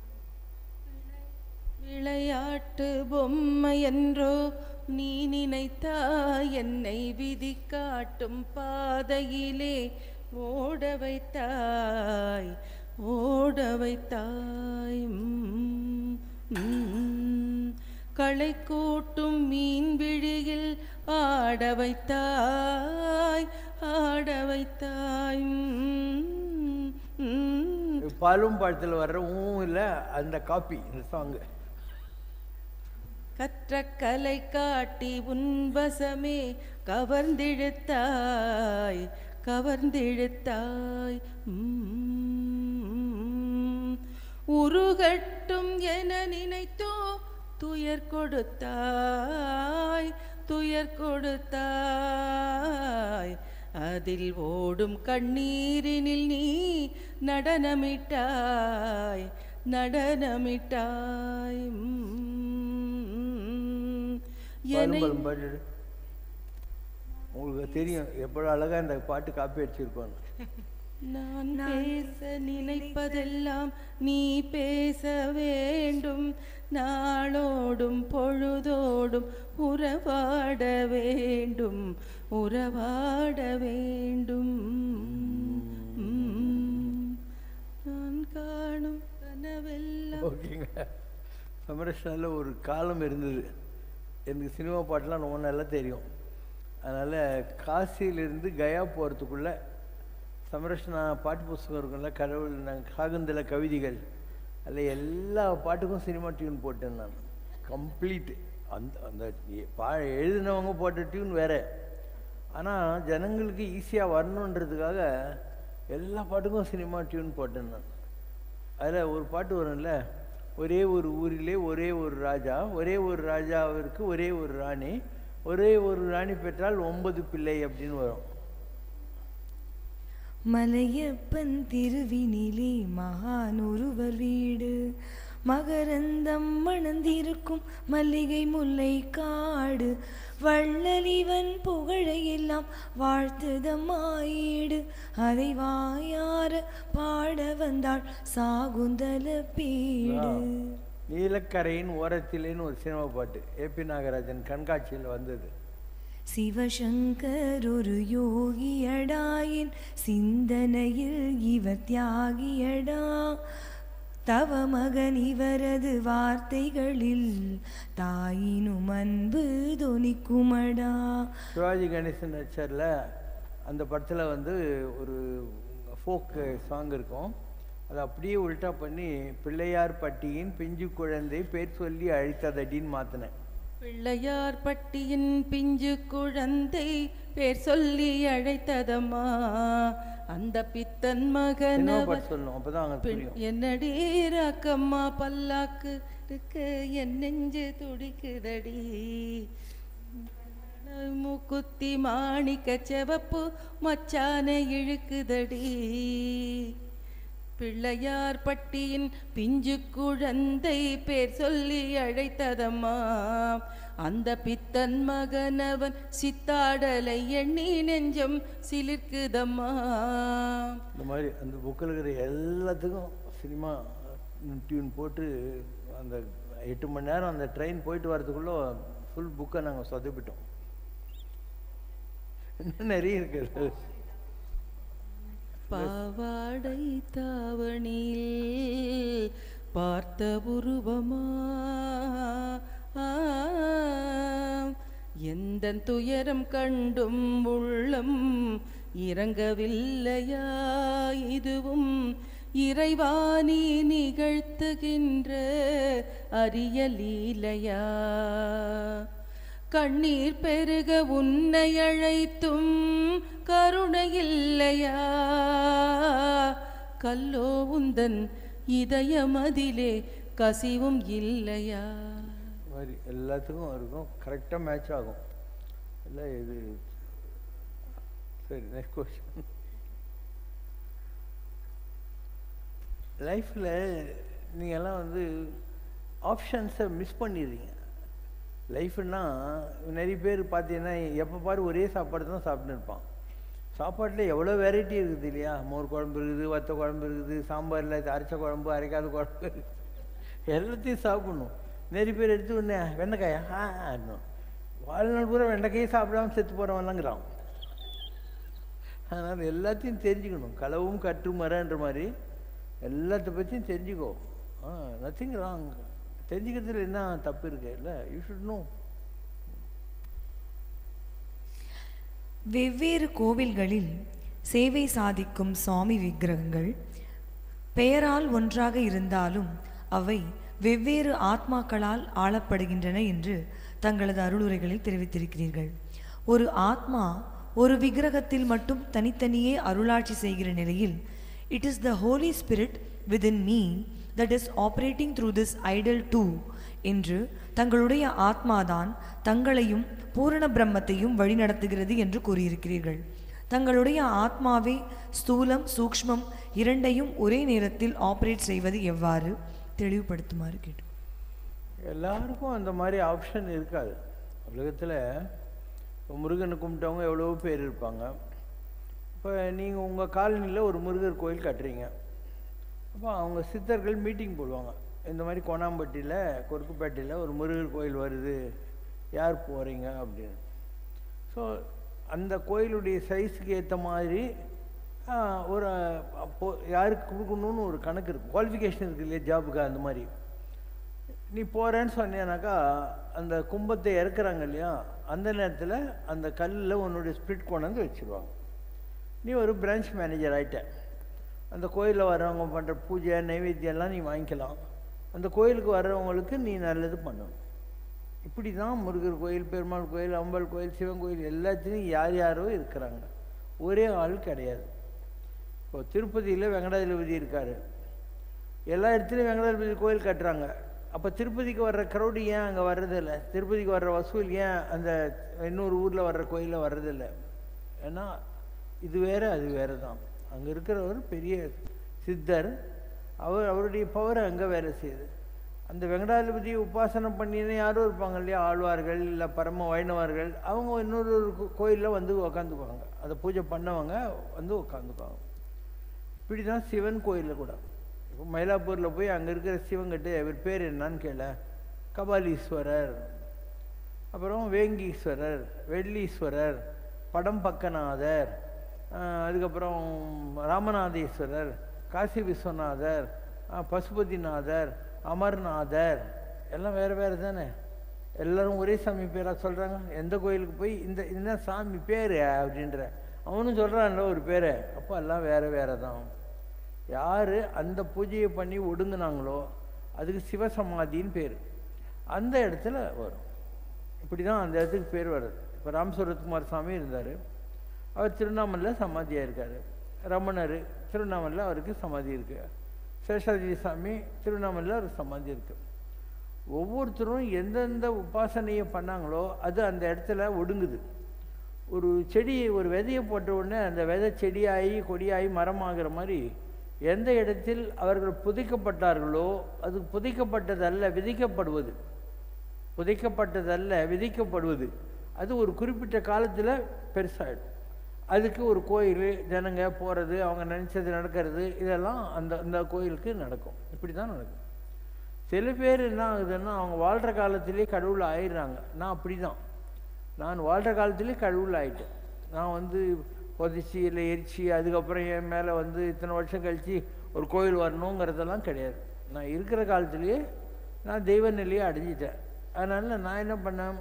விளையாட்டு பொம்மை என்றோ நீ நினைத்தாய் என்னை விதி காட்டும் பாதையிலே ஓட வைத்தாய் ஓட வைத்தாய் ம், ம். களை கூட்டும் மீன் விழியில் ஆட வைத்தாய் ஆட வைத்தாய் ம், ம். பாலும் பழத்தில் வர்ற ஊவும் இல்லை அந்த காப்பி இந்த சாங்கு கற்ற கலை காட்டி உன்பசமே கவர்ந்திழுத்தாய் கவர்ந்திழுத்தாய் உம். உருகட்டும் என நினைத்தோ துயர் கொடுத்தாய் துயர் கொடுத்தாய் அதில் ஓடும் கண்ணீரினில் நீ நடனமிட்டாய் நடனமிட்டாய் உம். பாலும் என்னை பழம் பாட்டு உங்களுக்கு தெரியும் எவ்வளோ அழகாக இந்த பாட்டு காப்பி அடிச்சிருக்கோன்னு நான் பேச நினைப்பதெல்லாம் நீ பேச வேண்டும் நாளோடும் பொழுதோடும் உறவாட வேண்டும் உறவாட வேண்டும் உம். நான் காணும் கனவெல்லாம் ஓகேங்க சமரஷ்னால ஒரு காலம் இருந்தது எனக்கு சினிமா பாட்டெலாம் ரொம்ப நல்லா தெரியும் அதனால் காசியிலிருந்து கயா போகிறதுக்குள்ள சமரஷ்னா பாட்டு புஸ்தகம் இருக்குல்ல கடவுள் நாங்கள் காகந்தில கவிதைகள் அதில் எல்லா பாட்டுக்கும் சினிமா டியூன் போட்டேன் நான் கம்ப்ளீட் அந்த அந்த எ- பா எழுதினவங்க போட்ட டியூன் வேறு ஆனால் ஜனங்களுக்கு ஈஸியாக வரணுன்றதுக்காக எல்லா பாட்டுக்கும் சினிமா டியூன் போட்டேன் நான் அதில் ஒரு பாட்டு வரும்ல ஒரே ஒரு ஊரிலே ஒரே ஒரு ராஜா ஒரே ஒரு ராஜாவிற்கு ஒரே ஒரு ராணி ஒரே ஒரு ராணி பெற்றால் ஒன்பது பிள்ளை அப்படின்னு வரும் மலையப்பன் திருவினிலே மகான் ஒருவர் வீடு மகரந்தம் மணந்திருக்கும் மல்லிகை முல்லை காடு வள்ளலிவன் புகழையெல்லாம் வாழ்த்துதமாயிடு அதை வாயார பாட வந்தாள் சாகுந்தல பீடு நீலக்கரையின் ஓரத்திலேன்னு ஒரு சினிமா பாட்டு ஏபி நாகராஜன் கண்காட்சியில் வந்தது சிவசங்கர் ஒரு யோகியடாயின் சிந்தனையில் இவர் தியாகியடா தவ மகன் இவரது வார்த்தைகளில் தாயினும் அன்பு தொனிக்குமடா சிவாஜி கணேசன் நடிச்சரில் அந்த படத்தில் வந்து ஒரு ஃபோக் சாங் இருக்கும் அதை அப்படியே உல்டா பண்ணி பிள்ளையார் பட்டியின் பிஞ்சு குழந்தை பேர் சொல்லி அழைத்ததடின்னு மாற்றினேன் பிள்ளையார் பட்டியின் பிஞ்சு குழந்தை பேர் சொல்லி அழைத்ததம்மா அந்த பித்தன் சினிமா மகனவர் பாட்டு சொல்லணும் அப்போ தான் அங்கே பின் புரியும் என்னடி ராக்கம்மா பல்லாக்கு இருக்கு என் நெஞ்சு துடிக்குதடி மூக்குத்தி மாணிக்க செவப்பு மச்சான இழுக்குதடி பிள்ளையார் பட்டியின் பிஞ்சு குழந்தை பேர் சொல்லி அழைத்ததம்மா அந்த பித்தன் மகனவன் சித்தாடலை எண்ணி நெஞ்சம் சிலிர்க்குதம்மா இந்த மாதிரி அந்த புக்கில் இருக்கிற எல்லாத்துக்கும் சினிமா டியூன் போட்டு அந்த எட்டு மணி நேரம் அந்த ட்ரெயின் போயிட்டு வரதுக்குள்ளே ஃபுல் புக்கை நாங்கள் சொதப்பிட்டோம் இன்னும் நிறைய இருக்குது பாவாடை தாவணியில் பார்த்த உருவமா எந்த துயரம் கண்டும் உள்ளம் இறங்கவில்லையா இதுவும் இறைவாணி நிகழ்த்துகின்ற அரிய லீலையா கண்ணீர் பெருக உன்னை அழைத்தும் கருணை இல்லையா கல்லோ உந்தன் இதயமதிலே கசிவும் இல்லையா இந்த மாதிரி எல்லாத்துக்கும் இருக்கும் கரெக்டாக மேட்ச் ஆகும் இல்லை இது சரி நெக்ஸ்ட் கொஸ்டின் லைஃப்பில் நீங்கள்லாம் வந்து ஆப்ஷன்ஸை மிஸ் பண்ணிடுறீங்க லைஃப்னா நிறைய பேர் பார்த்தீங்கன்னா எப்போ பாரு ஒரே சாப்பாடு தான் சாப்பிட்டுன்னு இருப்பான் சாப்பாட்டில் எவ்வளோ வெரைட்டி இருக்குது இல்லையா மோர் குழம்பு இருக்குது வத்த குழம்பு இருக்குது சாம்பாரில் அரைச்ச குழம்பு அரைக்காத குழம்பு இருக்குது எல்லாத்தையும் சாப்பிடணும் நிறைய பேர் எடுத்து உடனே வெண்டைக்காயா ஆ ஆடணும் வாழ்நாள் பூரா வெண்டைக்காயே சாப்பிடாம செத்து போகிறவன்லாங்கிறான் அதனால் எல்லாத்தையும் தெரிஞ்சுக்கணும் களவும் கற்று மரன்ற மாதிரி எல்லாத்த பற்றியும் தெரிஞ்சுக்கோ ஆ நத்திங் ராங் தெரிஞ்சுக்கிறதுல என்ன தப்பு இருக்கு இல்லை யூ ஷுட் நோ வெவ்வேறு கோவில்களில் சேவை சாதிக்கும் சுவாமி விக்கிரகங்கள் பெயரால் ஒன்றாக இருந்தாலும் அவை வெவ்வேறு ஆத்மாக்களால் ஆளப்படுகின்றன என்று தங்களது அருளுரைகளில் தெரிவித்திருக்கிறீர்கள் ஒரு ஆத்மா ஒரு விக்கிரகத்தில் மட்டும் தனித்தனியே அருளாட்சி செய்கிற நிலையில் it is the holy spirit within me that is operating through this idol too என்று தங்களுடைய ஆத்மாதான் தங்களையும் பூரண பிரம்மத்தையும் வழிநடத்துகிறது என்று கூறியிருக்கிறீர்கள் தங்களுடைய ஆத்மாவே ஸ்தூலம் சூக்ஷ்மம் இரண்டையும் ஒரே நேரத்தில் ஆப்ரேட் செய்வது எவ்வாறு தெளிவுபடுத்துமாறு கேட்டு எல்லாருக்கும் அந்த மாதிரி ஆப்ஷன் இருக்காது உலகத்தில் இப்போ முருகனை கும்பிட்டவங்க எவ்வளவோ பேர் இருப்பாங்க இப்போ நீங்கள் உங்கள் காலனியில் ஒரு முருகர் கோயில் கட்டுறீங்க அப்போ அவங்க சித்தர்கள் மீட்டிங் போடுவாங்க இந்த மாதிரி கோணாம்பட்டியில் கொருக்குப்பேட்டையில் ஒரு முருகர் கோயில் வருது யார் போகிறீங்க அப்படின்னு ஸோ அந்த கோயிலுடைய சைஸுக்கு ஏற்ற மாதிரி ஆ, ஒரு அப்போ யாருக்கு கொடுக்கணும்னு ஒரு கணக்கு இருக்கும் குவாலிஃபிகேஷன் இருக்கு இல்லையா ஜாபுக்கு அந்த மாதிரி நீ போகிறேன்னு சொன்னேனாக்கா அந்த கும்பத்தை இறக்குறாங்க இல்லையா அந்த நேரத்தில் அந்த கல்லில் உன்னுடைய ஸ்பிரிட் கொண்டாந்து வச்சுருவாங்க நீ ஒரு பிரான்ச் மேனேஜர் ஆயிட்ட அந்த கோயிலில் வர்றவங்க பண்ணுற பூஜை நைவேத்தியம்லாம் நீ வாங்கிக்கலாம் அந்த கோயிலுக்கு வர்றவங்களுக்கு நீ நல்லது பண்ணணும் இப்படி தான் முருகர் கோயில் பெருமாள் கோயில் அம்பல் கோயில் சிவன் கோயில் எல்லாத்துலேயும் யார் யாரோ இருக்கிறாங்க ஒரே ஆள் கிடையாது இப்போ திருப்பதியில் வெங்கடாஜலபதி இருக்கார் எல்லா இடத்துலையும் வெங்கடாஜலபதி கோயில் கட்டுறாங்க அப்போ திருப்பதிக்கு வர்ற க்ரௌடு ஏன் அங்கே வர்றதில்ல திருப்பதிக்கு வர்ற வசூல் ஏன் அந்த இன்னொரு ஊரில் வர்ற கோயிலில் வர்றதில்ல ஏன்னா இது வேற அது வேற தான் அங்கே இருக்கிறவர் பெரிய சித்தர் அவர் அவருடைய பவர் அங்கே வேலை செய்யுது அந்த வெங்கடாதிபதியை உபாசனை பண்ணின்னு யாரும் இருப்பாங்க இல்லையா ஆழ்வார்கள் இல்லை பரம வைணவர்கள் அவங்க இன்னொரு கோயிலில் வந்து உக்காந்துக்குவாங்க அதை பூஜை பண்ணவங்க வந்து உக்காந்துக்குவாங்க இப்படி தான் சிவன் கோயிலில் கூட இப்போ மயிலாப்பூரில் போய் அங்கே இருக்கிற சிவன்கிட்ட இவர் பேர் என்னன்னு கேள கபாலீஸ்வரர் அப்புறம் வேங்கீஸ்வரர் வெள்ளீஸ்வரர் படம்பக்கநாதர் ஆஹ் அதுக்கப்புறம் ராமநாதீஸ்வரர் காசி விஸ்வநாதர் ஆஹ் பசுபதிநாதர் அமர்நாதர் எல்லாம் வேறு வேறு தானே எல்லாரும் ஒரே சாமி பேராக சொல்கிறாங்க எந்த கோயிலுக்கு போய் இந்த என்ன சாமி பேர் அப்படின்ற அவனும் சொல்கிறான்ல ஒரு பேரை அப்போ எல்லாம் வேறு வேறு தான் யார் அந்த பூஜையை பண்ணி ஒடுங்குனாங்களோ அதுக்கு சிவசமாதின்னு பேர் அந்த இடத்துல வரும் இப்படி தான் அந்த இடத்துக்கு பேர் வருது இப்போ ராம் சுரத்குமார் சாமி இருந்தார் அவர் திருவண்ணாமலையில் சமாதியாக இருக்கார் ரமணர் திருவண்ணாமலையில் அவருக்கு சமாதி இருக்கு சேஷாஜி சாமி திருவண்ணாமலையில் அவருக்கு சமாதி இருக்கு ஒவ்வொருத்தரும் எந்தெந்த உபாசனையை பண்ணாங்களோ அது அந்த இடத்துல ஒடுங்குது ஒரு செடி ஒரு விதையை போட்ட உடனே அந்த விதை செடியாகி கொடியாகி மரமாகிற மாதிரி எந்த இடத்தில் அவர்கள் புதைக்கப்பட்டார்களோ அது புதைக்கப்பட்டதல்ல விதிக்கப்படுவது புதைக்கப்பட்டதல்ல விதிக்கப்படுவது அது ஒரு குறிப்பிட்ட காலத்தில் பெருசாகிடும் அதுக்கு ஒரு கோயில் ஜனங்க போகிறது அவங்க நினச்சது நடக்கிறது இதெல்லாம் அந்த அந்த கோயிலுக்கு நடக்கும் இப்படி தான் நடக்கும் சில பேர் என்ன ஆகுதுன்னா அவங்க வாழ்கிற காலத்திலே கடவுள் ஆயிடுறாங்க நான் அப்படி தான் நான் வாழ்கிற காலத்திலே கடவுள் ஆயிட்டேன் நான் வந்து புதைச்சி இல்லை எரிச்சு அதுக்கப்புறம் என் மேலே வந்து இத்தனை வருஷம் கழித்து ஒரு கோயில் வரணுங்கிறதெல்லாம் கிடையாது நான் இருக்கிற காலத்திலேயே நான் தெய்வ நிலையை அடைஞ்சிட்டேன் அதனால் நான் என்ன பண்ணேன்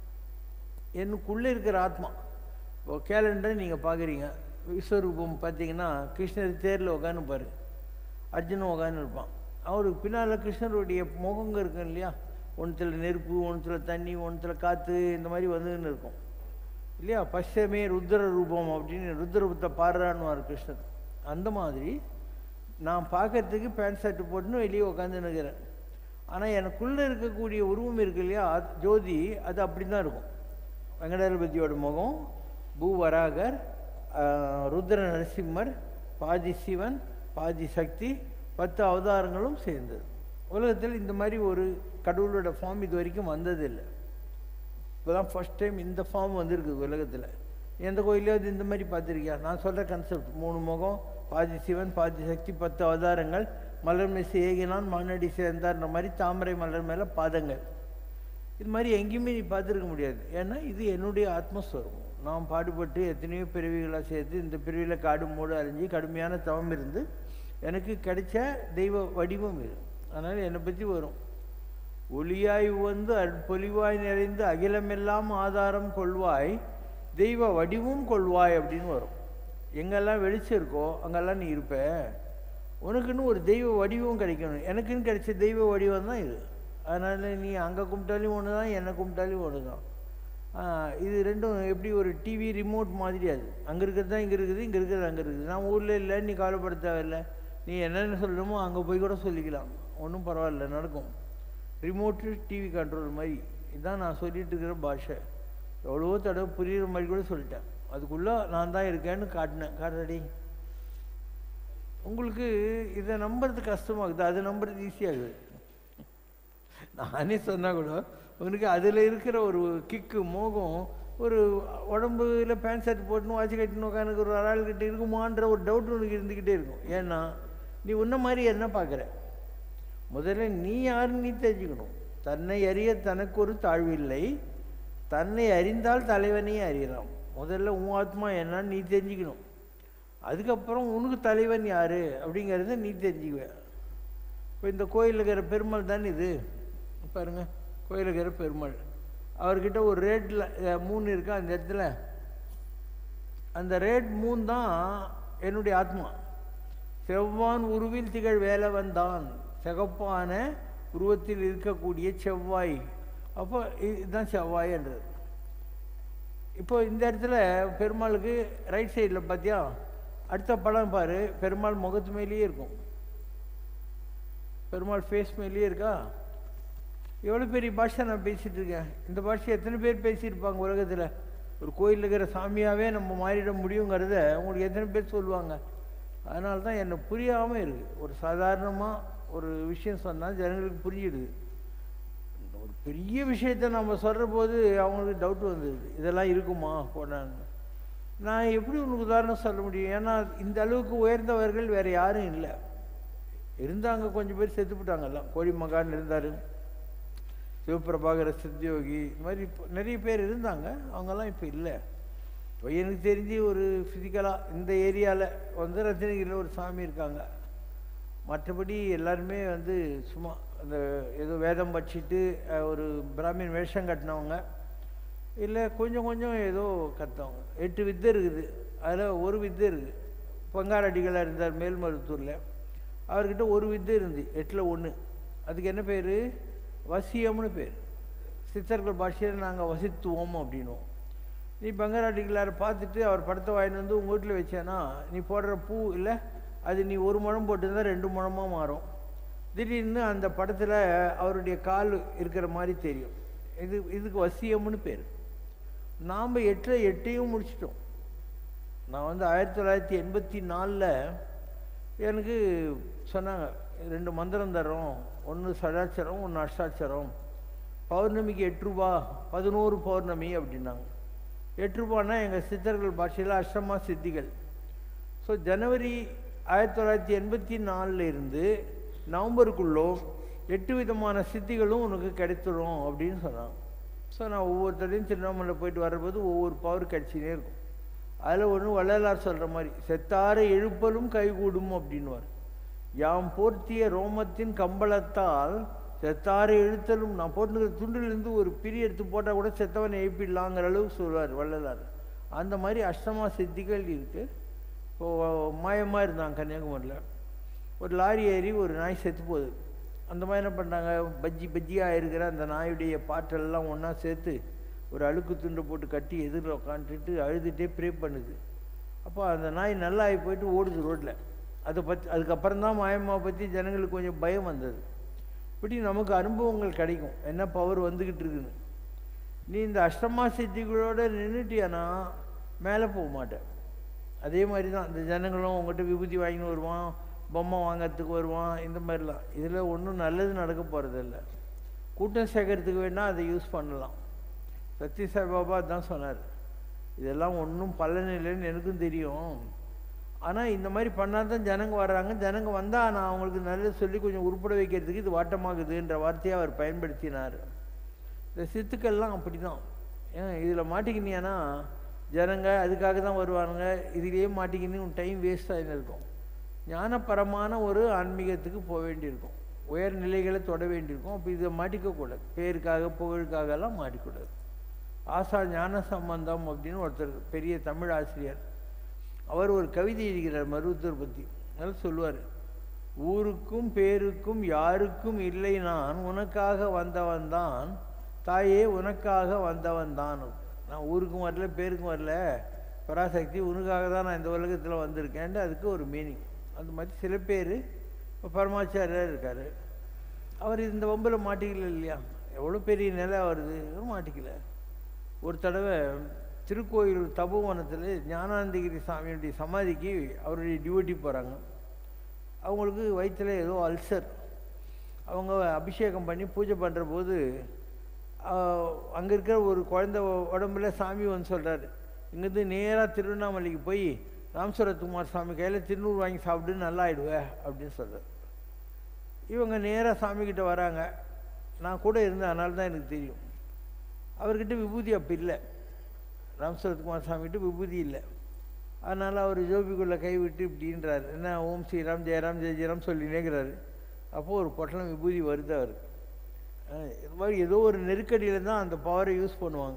எனக்குள்ளே இருக்கிற ஆத்மா இப்போ கேலண்டர் நீங்கள் பார்க்குறீங்க விஸ்வரூபம் பார்த்தீங்கன்னா கிருஷ்ணர் தேரில் உட்காந்துப்பார் அர்ஜுனன் உட்காந்து இருப்பான் அவருக்கு பின்னால் கிருஷ்ணருடைய முகங்க இருக்கும் இல்லையா ஒன்றுத்தில் நெருப்பு ஒன்றுத்தில் தண்ணி ஒன்றுத்தில் காற்று இந்த மாதிரி வந்துன்னு இருக்கும் இல்லையா பஷ்டமே ருத்ர ரூபம் அப்படின்னு ருத்ரரூபத்தை பாடுறான்னுவார் கிருஷ்ணர் அந்த மாதிரி நான் பார்க்கறதுக்கு பேண்ட் ஷர்ட்டு போட்டுன்னு வெளியே உட்காந்து நிற்கிறேன் ஆனால் எனக்குள்ளே இருக்கக்கூடிய உருவம் இருக்கு இல்லையா அது- ஜோதி அது அப்படி தான் இருக்கும் வெங்கடாதிபதியோட முகம் பூவராகர் ஆஹ், ருத்ர நரசிம்மர் பாதி சிவன் பாதி சக்தி பத்து அவதாரங்களும் சேர்ந்தது உலகத்தில் இந்த மாதிரி ஒரு கடவுளோட ஃபார்ம் இது வரைக்கும் வந்ததில்லை இப்போ தான் ஃபஸ்ட் டைம் இந்த ஃபார்ம் வந்திருக்குது உலகத்தில் எந்த கோயிலையாவது இந்த மாதிரி பார்த்துருக்கியா நான் சொல்கிற கன்செப்ட் மூணு முகம் பாதி சிவன் பாதி சக்தி பத்து அவதாரங்கள் மலர் மெஸ்ஸி ஏகினான் மானடி சேர்ந்தார்ன்ற மாதிரி தாமரை மலர் மேலே பாதங்கள் இது மாதிரி எங்கேயுமே நீ பார்த்துருக்க முடியாது ஏன்னா இது என்னுடைய ஆத்மஸ்வரம் நான் பாடுபட்டு எத்தனையோ பிறவிகளாக சேர்த்து இந்த பிறவியில் காடு மூடு அழிஞ்சு கடுமையான தவம் இருந்து எனக்கு கிடைச்ச தெய்வ வடிவம் இது அதனால் என்னை பற்றி வரும் ஒளியாய் வந்து பொலிவாய் நிறைந்து அகிலமெல்லாம் ஆதாரம் கொள்வாய் தெய்வ வடிவும் கொள்வாய் அப்படின்னு வரும் எங்கெல்லாம் வெளிச்சம் இருக்கோ அங்கெல்லாம் நீ இருப்ப உனக்குன்னு ஒரு தெய்வ வடிவம் கிடைக்கணும் எனக்குன்னு கிடைச்ச தெய்வ வடிவம் தான் இது அதனால் நீ அங்கே கும்பிட்டாலும் ஒன்று தான் என்னை கும்பிட்டாலும் ஒன்று தான் இது ரெண்டும் எப்படி ஒரு டிவி ரிமோட் மாதிரி அது அங்கே இருக்கிறது தான் இங்கே இருக்குது இங்கே இருக்கிறது அங்கே இருக்குது நான் ஊரில் இல்லை நீ கவலைப்பட தேவையில்லை நீ என்னென்ன சொல்லணுமோ அங்கே போய் கூட சொல்லிக்கலாம் ஒன்றும் பரவாயில்ல நடக்கும் ரிமோட்டு டிவி கண்ட்ரோல் மாதிரி இதுதான் நான் சொல்லிட்டு இருக்கிற பாஷை எவ்வளவோ தடவை புரியுற மாதிரி கூட சொல்லிட்டேன் அதுக்குள்ளே நான் தான் இருக்கேன்னு காட்டினேன் காட்டுறடி உங்களுக்கு இதை நம்புறது கஷ்டமாகுது அதை நம்புறது ஈஸியாகுது நானே சொன்னா கூட உனக்கு அதில் இருக்கிற ஒரு கிக்கு மோகம் ஒரு உடம்புல பேண்ட் ஷர்ட் போட்டுன்னு வாட்சி கட்டின்னு உட்காந்து ஒரு ஆள் கிட்ட இருக்குமான்ற ஒரு டவுட் உனக்கு இருந்துக்கிட்டே இருக்கும் ஏன்னா நீ உன்ன மாதிரி என்ன பார்க்குற முதல்ல நீ யாருன்னு நீ தெரிஞ்சுக்கணும் தன்னை அறிய தனக்கு ஒரு தாழ்வில்லை தன்னை அறிந்தால் தலைவனையே அறியலாம் முதல்ல உன் ஆத்மா என்னன்னு நீ தெரிஞ்சுக்கணும் அதுக்கப்புறம் உனக்கு தலைவன் யார் அப்படிங்கிறத நீ தெரிஞ்சுக்குவ இப்போ இந்த கோயிலில் இருக்கிற பெருமாள் தானே இது பாருங்க கோயிலில் இருக்கிற பெருமாள் அவர்கிட்ட ஒரு ரேட்டில் மூணு இருக்கா அந்த இடத்துல அந்த ரேட் மூணு தான் என்னுடைய ஆத்மா செவ்வான் உருவில் திகழ் வேலவன் தான் சிகப்பான உருவத்தில் இருக்கக்கூடிய செவ்வாய் அப்போ இதுதான் செவ்வாய்ன்றது இப்போ இந்த இடத்துல பெருமாளுக்கு ரைட் சைடில் பார்த்தியா அடுத்த படம் பாரு பெருமாள் முகத்து மேலேயே இருக்கும் பெருமாள் ஃபேஸ் மேலேயே இருக்கா எவ்வளோ பெரிய பாஷை நான் பேசிகிட்டு இருக்கேன் இந்த பாஷை எத்தனை பேர் பேசியிருப்பாங்க உலகத்தில் ஒரு கோயிலில் இருக்கிற சாமியாகவே நம்ம மாறிட முடியுங்கிறத உங்களுக்கு எத்தனை பேர் சொல்லுவாங்க அதனால தான் என்னை புரியாமல் இருக்குது ஒரு சாதாரணமாக ஒரு விஷயம் சொன்னால் ஜனங்களுக்கு புரிஞ்சிடுது ஒரு பெரிய விஷயத்த நம்ம சொல்கிற போது அவங்களுக்கு டவுட் வந்துடுது இதெல்லாம் இருக்குமா போனான்னு நான் எப்படி உனக்கு உதாரணம் சொல்ல முடியும் ஏன்னா இந்த அளவுக்கு உயர்ந்தவர்கள் வேறு யாரும் இல்லை இருந்தாங்க கொஞ்சம் பேர் செத்துப்பிட்டாங்கல்லாம் கோடி மகான் இருந்தார் சிவபிரபாகர சித்தியோகி இந்த மாதிரி இப்போ நிறைய பேர் இருந்தாங்க அவங்கெல்லாம் இப்போ இல்லை இப்போ எனக்கு தெரிஞ்சு ஒரு ஃபிசிக்கலாக இந்த ஏரியாவில் வந்து ரத்னகிரியில் ஒரு சாமி இருக்காங்க மற்றபடி எல்லாருமே வந்து சும்மா அந்த ஏதோ வேதம் படிச்சுட்டு அஹ், ஒரு பிராமின் வேஷம் கட்டினவங்க இல்லை கொஞ்சம் கொஞ்சம் ஏதோ கற்றவங்க எட்டு வித்தை இருக்குது அதில் ஒரு வித்தை இருக்குது பங்காரடிகளாக இருந்தார் மேல்மருத்தூரில் அவர்கிட்ட ஒரு வித்தை இருந்து எட்டில் ஒன்று அதுக்கு என்ன பேர் வசியம்னு பேர் சித்தர்கள் பாஷையில் நாங்கள் வசித்துவோம் அப்படின்னுவோம் நீ பங்காராட்டிகளார் பார்த்துட்டு அவர் படத்தை வாங்கிட்டு வந்து உங்கள் வீட்டில் வச்சேன்னா நீ போடுற பூ இல்லை அது நீ ஒரு முழம் போட்டிருந்தா ரெண்டு முழமாக மாறும் திடீர்னு அந்த படத்தில் அவருடைய கால் இருக்கிற மாதிரி தெரியும் இது இதுக்கு வசியம்னு பேர் நாம் எட்டு எட்டையும் முடிச்சிட்டோம் நான் வந்து ஆயிரத்தி தொள்ளாயிரத்தி எண்பத்தி நாலில் எனக்கு சொன்னாங்க ரெண்டு மந்திரம் தரோம் ஒன்று சடாட்சரம் ஒன்று அஷ்டாட்சரம் பௌர்ணமிக்கு எட்டு ரூபா பதினோரு பௌர்ணமி அப்படின்னாங்க எட்டு ரூபான்னா எங்கள் சித்தர்கள் பாஷையில் அஷ்டமா சித்திகள் ஸோ ஜனவரி ஆயிரத்தி தொள்ளாயிரத்தி எண்பத்தி நாலில் இருந்து நவம்பருக்குள்ளோ எட்டு விதமான சித்திகளும் உனக்கு கிடைத்துடும் அப்படின்னு சொன்னாங்க ஸோ நான் ஒவ்வொருத்தரையும் திருவண்ணாமலை போயிட்டு வரும்போது ஒவ்வொரு பவர் கிடச்சினே இருக்கும் அதில் ஒன்று வள்ளலார் சொல்கிற மாதிரி செத்தாரை எழுப்பலும் கைகூடும் அப்படின்வார் யாம் போர்த்திய ரோமத்தின் கம்பளத்தால் செத்தாரை எழுத்தலும் நான் போட்டுக்கிற துண்டிலிருந்து ஒரு பிரி எடுத்து போட்டால் கூட செத்தவனை எழுப்பிடலாங்கிற அளவுக்கு சொல்லுவார் வள்ளலார் அந்த மாதிரி அஷ்டமா சித்திகள் இருக்குது இப்போது மாயமாக இருந்தாங்க கன்னியாகுமரியில் ஒரு லாரி ஏறி ஒரு நாய் செத்து போகுது அந்த மாதிரி என்ன பண்ணாங்க பஜ்ஜி பஜ்ஜியாக இருக்கிற அந்த நாயுடைய பாட்டெல்லாம் ஒன்றா சேர்த்து ஒரு அழுக்கு துண்டை போட்டு கட்டி எதிரில் உட்காந்துட்டு அழுதுகிட்டே ப்ரே பண்ணுது அப்போ அந்த நாய் நல்லா ஆகி போயிட்டு ஓடுது ரோட்டில் அதை பற்றி அதுக்கப்புறம் தான் மாயம்மா பற்றி ஜனங்களுக்கு கொஞ்சம் பயம் வந்தது இப்படி நமக்கு அனுபவங்கள் கிடைக்கும் என்ன பவர் வந்துக்கிட்டு இருக்குன்னு நீ இந்த அஷ்டமா சித்திகளோட நின்றுட்டியானா மேலே போக மாட்டேன் அதே மாதிரி தான் இந்த ஜனங்களும் உங்கள்கிட்ட விபூதி வாங்கின்னு வருவான் பொம்மை வாங்கிறதுக்கு வருவான் இந்த மாதிரிலாம் இதில் ஒன்றும் நல்லது நடக்க போகிறதில்ல கூட்டம் சேர்க்கறதுக்கு வேணால் அதை யூஸ் பண்ணலாம் சத்ய சாய்பாபா தான் சொன்னார் இதெல்லாம் ஒன்றும் பலன் இல்லைன்னு எனக்கும் தெரியும் ஆனால் இந்த மாதிரி பண்ணால் தான் ஜனங்க வர்றாங்க ஜனங்க வந்தால் நான் அவங்களுக்கு நல்லது சொல்லி கொஞ்சம் உருப்பட வைக்கிறதுக்கு இது வாட்டமாகுதுன்ற வார்த்தையை அவர் பயன்படுத்தினார் இந்த சித்துக்கள்லாம் அப்படி தான் ஏன் இதில் மாட்டிக்கினியானா ஜனங்க அதுக்காக தான் வருவானுங்க இதுலேயே மாட்டிக்கின்னு டைம் வேஸ்ட் ஆகின்னு இருக்கும் ஞானப்பரமான ஒரு ஆன்மீகத்துக்கு போக வேண்டியிருக்கும் உயர் நிலைகளை தொட வேண்டியிருக்கும் அப்போ இதை மாட்டிக்கக்கூடாது பேருக்காக புகழுக்காகலாம் மாட்டிக்கூடாது ஆசா ஞான சம்பந்தம் அப்படின்னு ஒருத்தர் பெரிய தமிழ் ஆசிரியர் அவர் ஒரு கவிதை எழுதுகிறார் மருத்துவர் பற்றி அதனால சொல்லுவார் ஊருக்கும் பேருக்கும் யாருக்கும் இல்லை நான் உனக்காக வந்தவன் தான் தாயே உனக்காக வந்தவன் தான் நான் ஊருக்கும் வரல பேருக்கும் வரல பராசக்தி உனக்காக தான் நான் இந்த உலகத்தில் வந்திருக்கேன்ட்டு அதுக்கு ஒரு மீனிங் அந்த மாதிரி சில பேர் இப்போ பரமாச்சாரியார் இருக்கார் அவர் இந்த வம்பில் மாட்டிக்கல இல்லையா எவ்வளோ பெரிய நிலை வருது மாட்டிக்கல ஒரு தடவை திருக்கோயில் தபோவனத்தில் ஞானானந்தகிரி சாமியுடைய சமாதிக்கு அவருடைய டியூட்டி போகிறாங்க அவங்களுக்கு வயிற்றில் ஏதோ அல்சர் அவங்க அபிஷேகம் பண்ணி பூஜை பண்ணுற போது அங்கே இருக்கிற ஒரு குழந்த உடம்புல சாமி வந்து சொல்கிறாரு இங்கேருந்து நேராக திருவண்ணாமலைக்கு போய் ராம்சரத்குமார் சாமி கையில் திருநூறு வாங்கி சாப்பிட்டு நல்லா ஆயிடுவே அப்படின்னு சொல்கிறார் இவங்க நேராக சாமிக்கிட்ட வராங்க நான் கூட இருந்தேன் அதனால தான் எனக்கு தெரியும் அவர்கிட்ட விபூதி அப்போ இல்லை ராம்சரத்குமார் சாமிகிட்ட விபூதி இல்லை அதனால் அவர் ஜோபிக்குள்ளே கை விட்டு இப்படின்றார் என்ன ஓம் ஸ்ரீராம் ஜெயராம் ஜெய ஜெயராம் சொல்லினேங்கிறாரு அப்போது ஒரு பொட்டலம் விபூதி வருது அவருக்கு இது மாதிரி ஏதோ ஒரு நெருக்கடியில் தான் அந்த பவரை யூஸ் பண்ணுவாங்க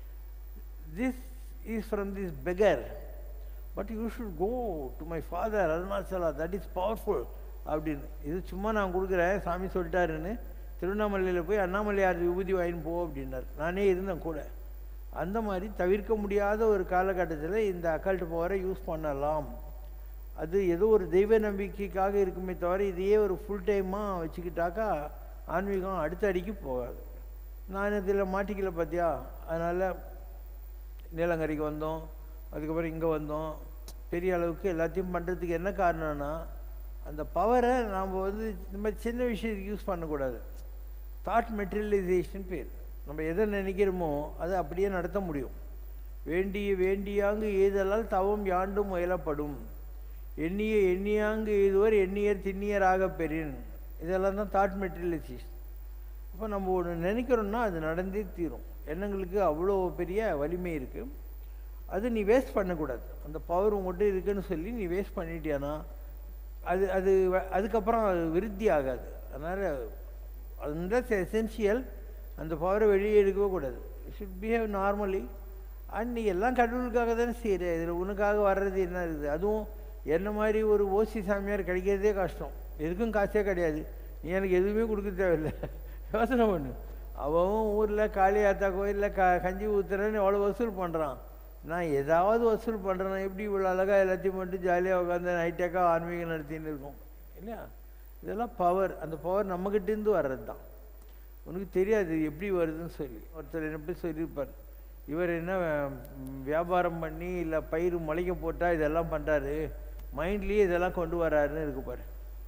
this is from this beggar but you should go to my father Arunachala that is powerful அப்படின்னு இது சும்மா நான் கொடுக்குறேன் சாமி சொல்லிட்டாருன்னு திருவண்ணாமலையில் போய் அண்ணாமலையார் விபூதி வாங்கின்னு போ அப்படின்னார் நானே இருந்தேன் கூட அந்த மாதிரி தவிர்க்க முடியாத ஒரு காலகட்டத்தில் இந்த அக்கல்ட் பவரை யூஸ் பண்ணலாம் அது ஏதோ ஒரு தெய்வ நம்பிக்கைக்காக இருக்குமே தவிர இதையே ஒரு ஃபுல் டைமாக வச்சுக்கிட்டாக்கா ஆன்மீகம் அடுத்த அடிக்கு போகாது நான் இதில் மாட்டிக்கல பார்த்தியா அதனால் நீலங்கரைக்கு வந்தோம் அதுக்கப்புறம் இங்கே வந்தோம் பெரிய அளவுக்கு எல்லாத்தையும் பண்ணுறதுக்கு என்ன காரணம்னா அந்த பவரை நாம் வந்து இந்த மாதிரி சின்ன விஷயத்துக்கு யூஸ் பண்ணக்கூடாது தாட் மெட்டீரியலைசேஷன் பேர் நம்ம எதை நினைக்கிறோமோ அதை அப்படியே நடத்த முடியும் வேண்டிய வேண்டியாங்கு ஏதலால் தவம் யாண்டும் முயலப்படும் எண்ணிய எண்ணியாங்கு ஏதுவர் எண்ணியர் திண்ணியராக பெறின் இதெல்லாம் தான் தாட் மெட்டீரியலைசேஷன் அப்போ நம்ம ஒன்று நினைக்கிறோம்னா அது நடந்தே தீரும் எண்ணங்களுக்கு அவ்வளோ பெரிய வலிமை இருக்குது அது நீ வேஸ்ட் பண்ணக்கூடாது அந்த பவர் உங்கள்கிட்ட இருக்குன்னு சொல்லி நீ வேஸ்ட் பண்ணிட்டியானா அது அது அதுக்கப்புறம் அது விருத்தி ஆகாது அதனால் அந்த எசென்ஷியல் அந்த பவரை வெளியே எடுக்கவே கூடாது ஷுட் பிஹேவ் நார்மலி அண்ட் நீ எல்லாம் கடவுளுக்காக தானே செய்கிற இதில் உனக்காக வர்றது என்ன இருக்குது அதுவும் என்ன மாதிரி ஒரு ஓசி சாமியார் கிடைக்கிறதே கஷ்டம் எதுக்கும் காசே கிடையாது நீ எனக்கு எதுவுமே கொடுக்க தேவையில்லை யோசனை பண்ணு அவன் ஊரில் காளியாத்தா கோயிலில் க கஞ்சி ஊற்றுறேன்னு எவ்வளோ வசூல் பண்ணுறான் நான் ஏதாவது வசூல் பண்ணுறேன் எப்படி இவ்வளோ அழகாக எல்லாத்தையும் பண்ணிட்டு ஜாலியாக உட்காந்து நைட்டாக்காக ஆன்மீகம் நடத்தின்னு இருக்கோம் இல்லையா இதெல்லாம் பவர் அந்த பவர் நம்மகிட்டேருந்து வர்றது தான் உனக்கு தெரியாது இது எப்படி வருதுன்னு சொல்லி ஒருத்தர் என்ன போய் சொல்லியிருப்பார் இவர் என்ன ம், வியாபாரம் பண்ணி இல்லை பயிர் முளைக்க போட்டால் இதெல்லாம் பண்ணுறாரு மைண்ட்லேயே இதெல்லாம் கொண்டு வராருன்னு இருக்கு பாரு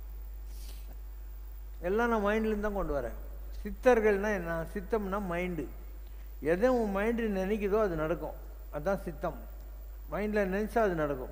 எல்லாம் நான் மைண்ட்லேருந்து தான் கொண்டு வரேன் சித்தர்கள்னா என்ன சித்தம்னா மைண்டு எதை உன் மைண்டு நினைக்குதோ அது நடக்கும் அதான் சித்தம் மைண்டில் நினைச்சா அது நடக்கும்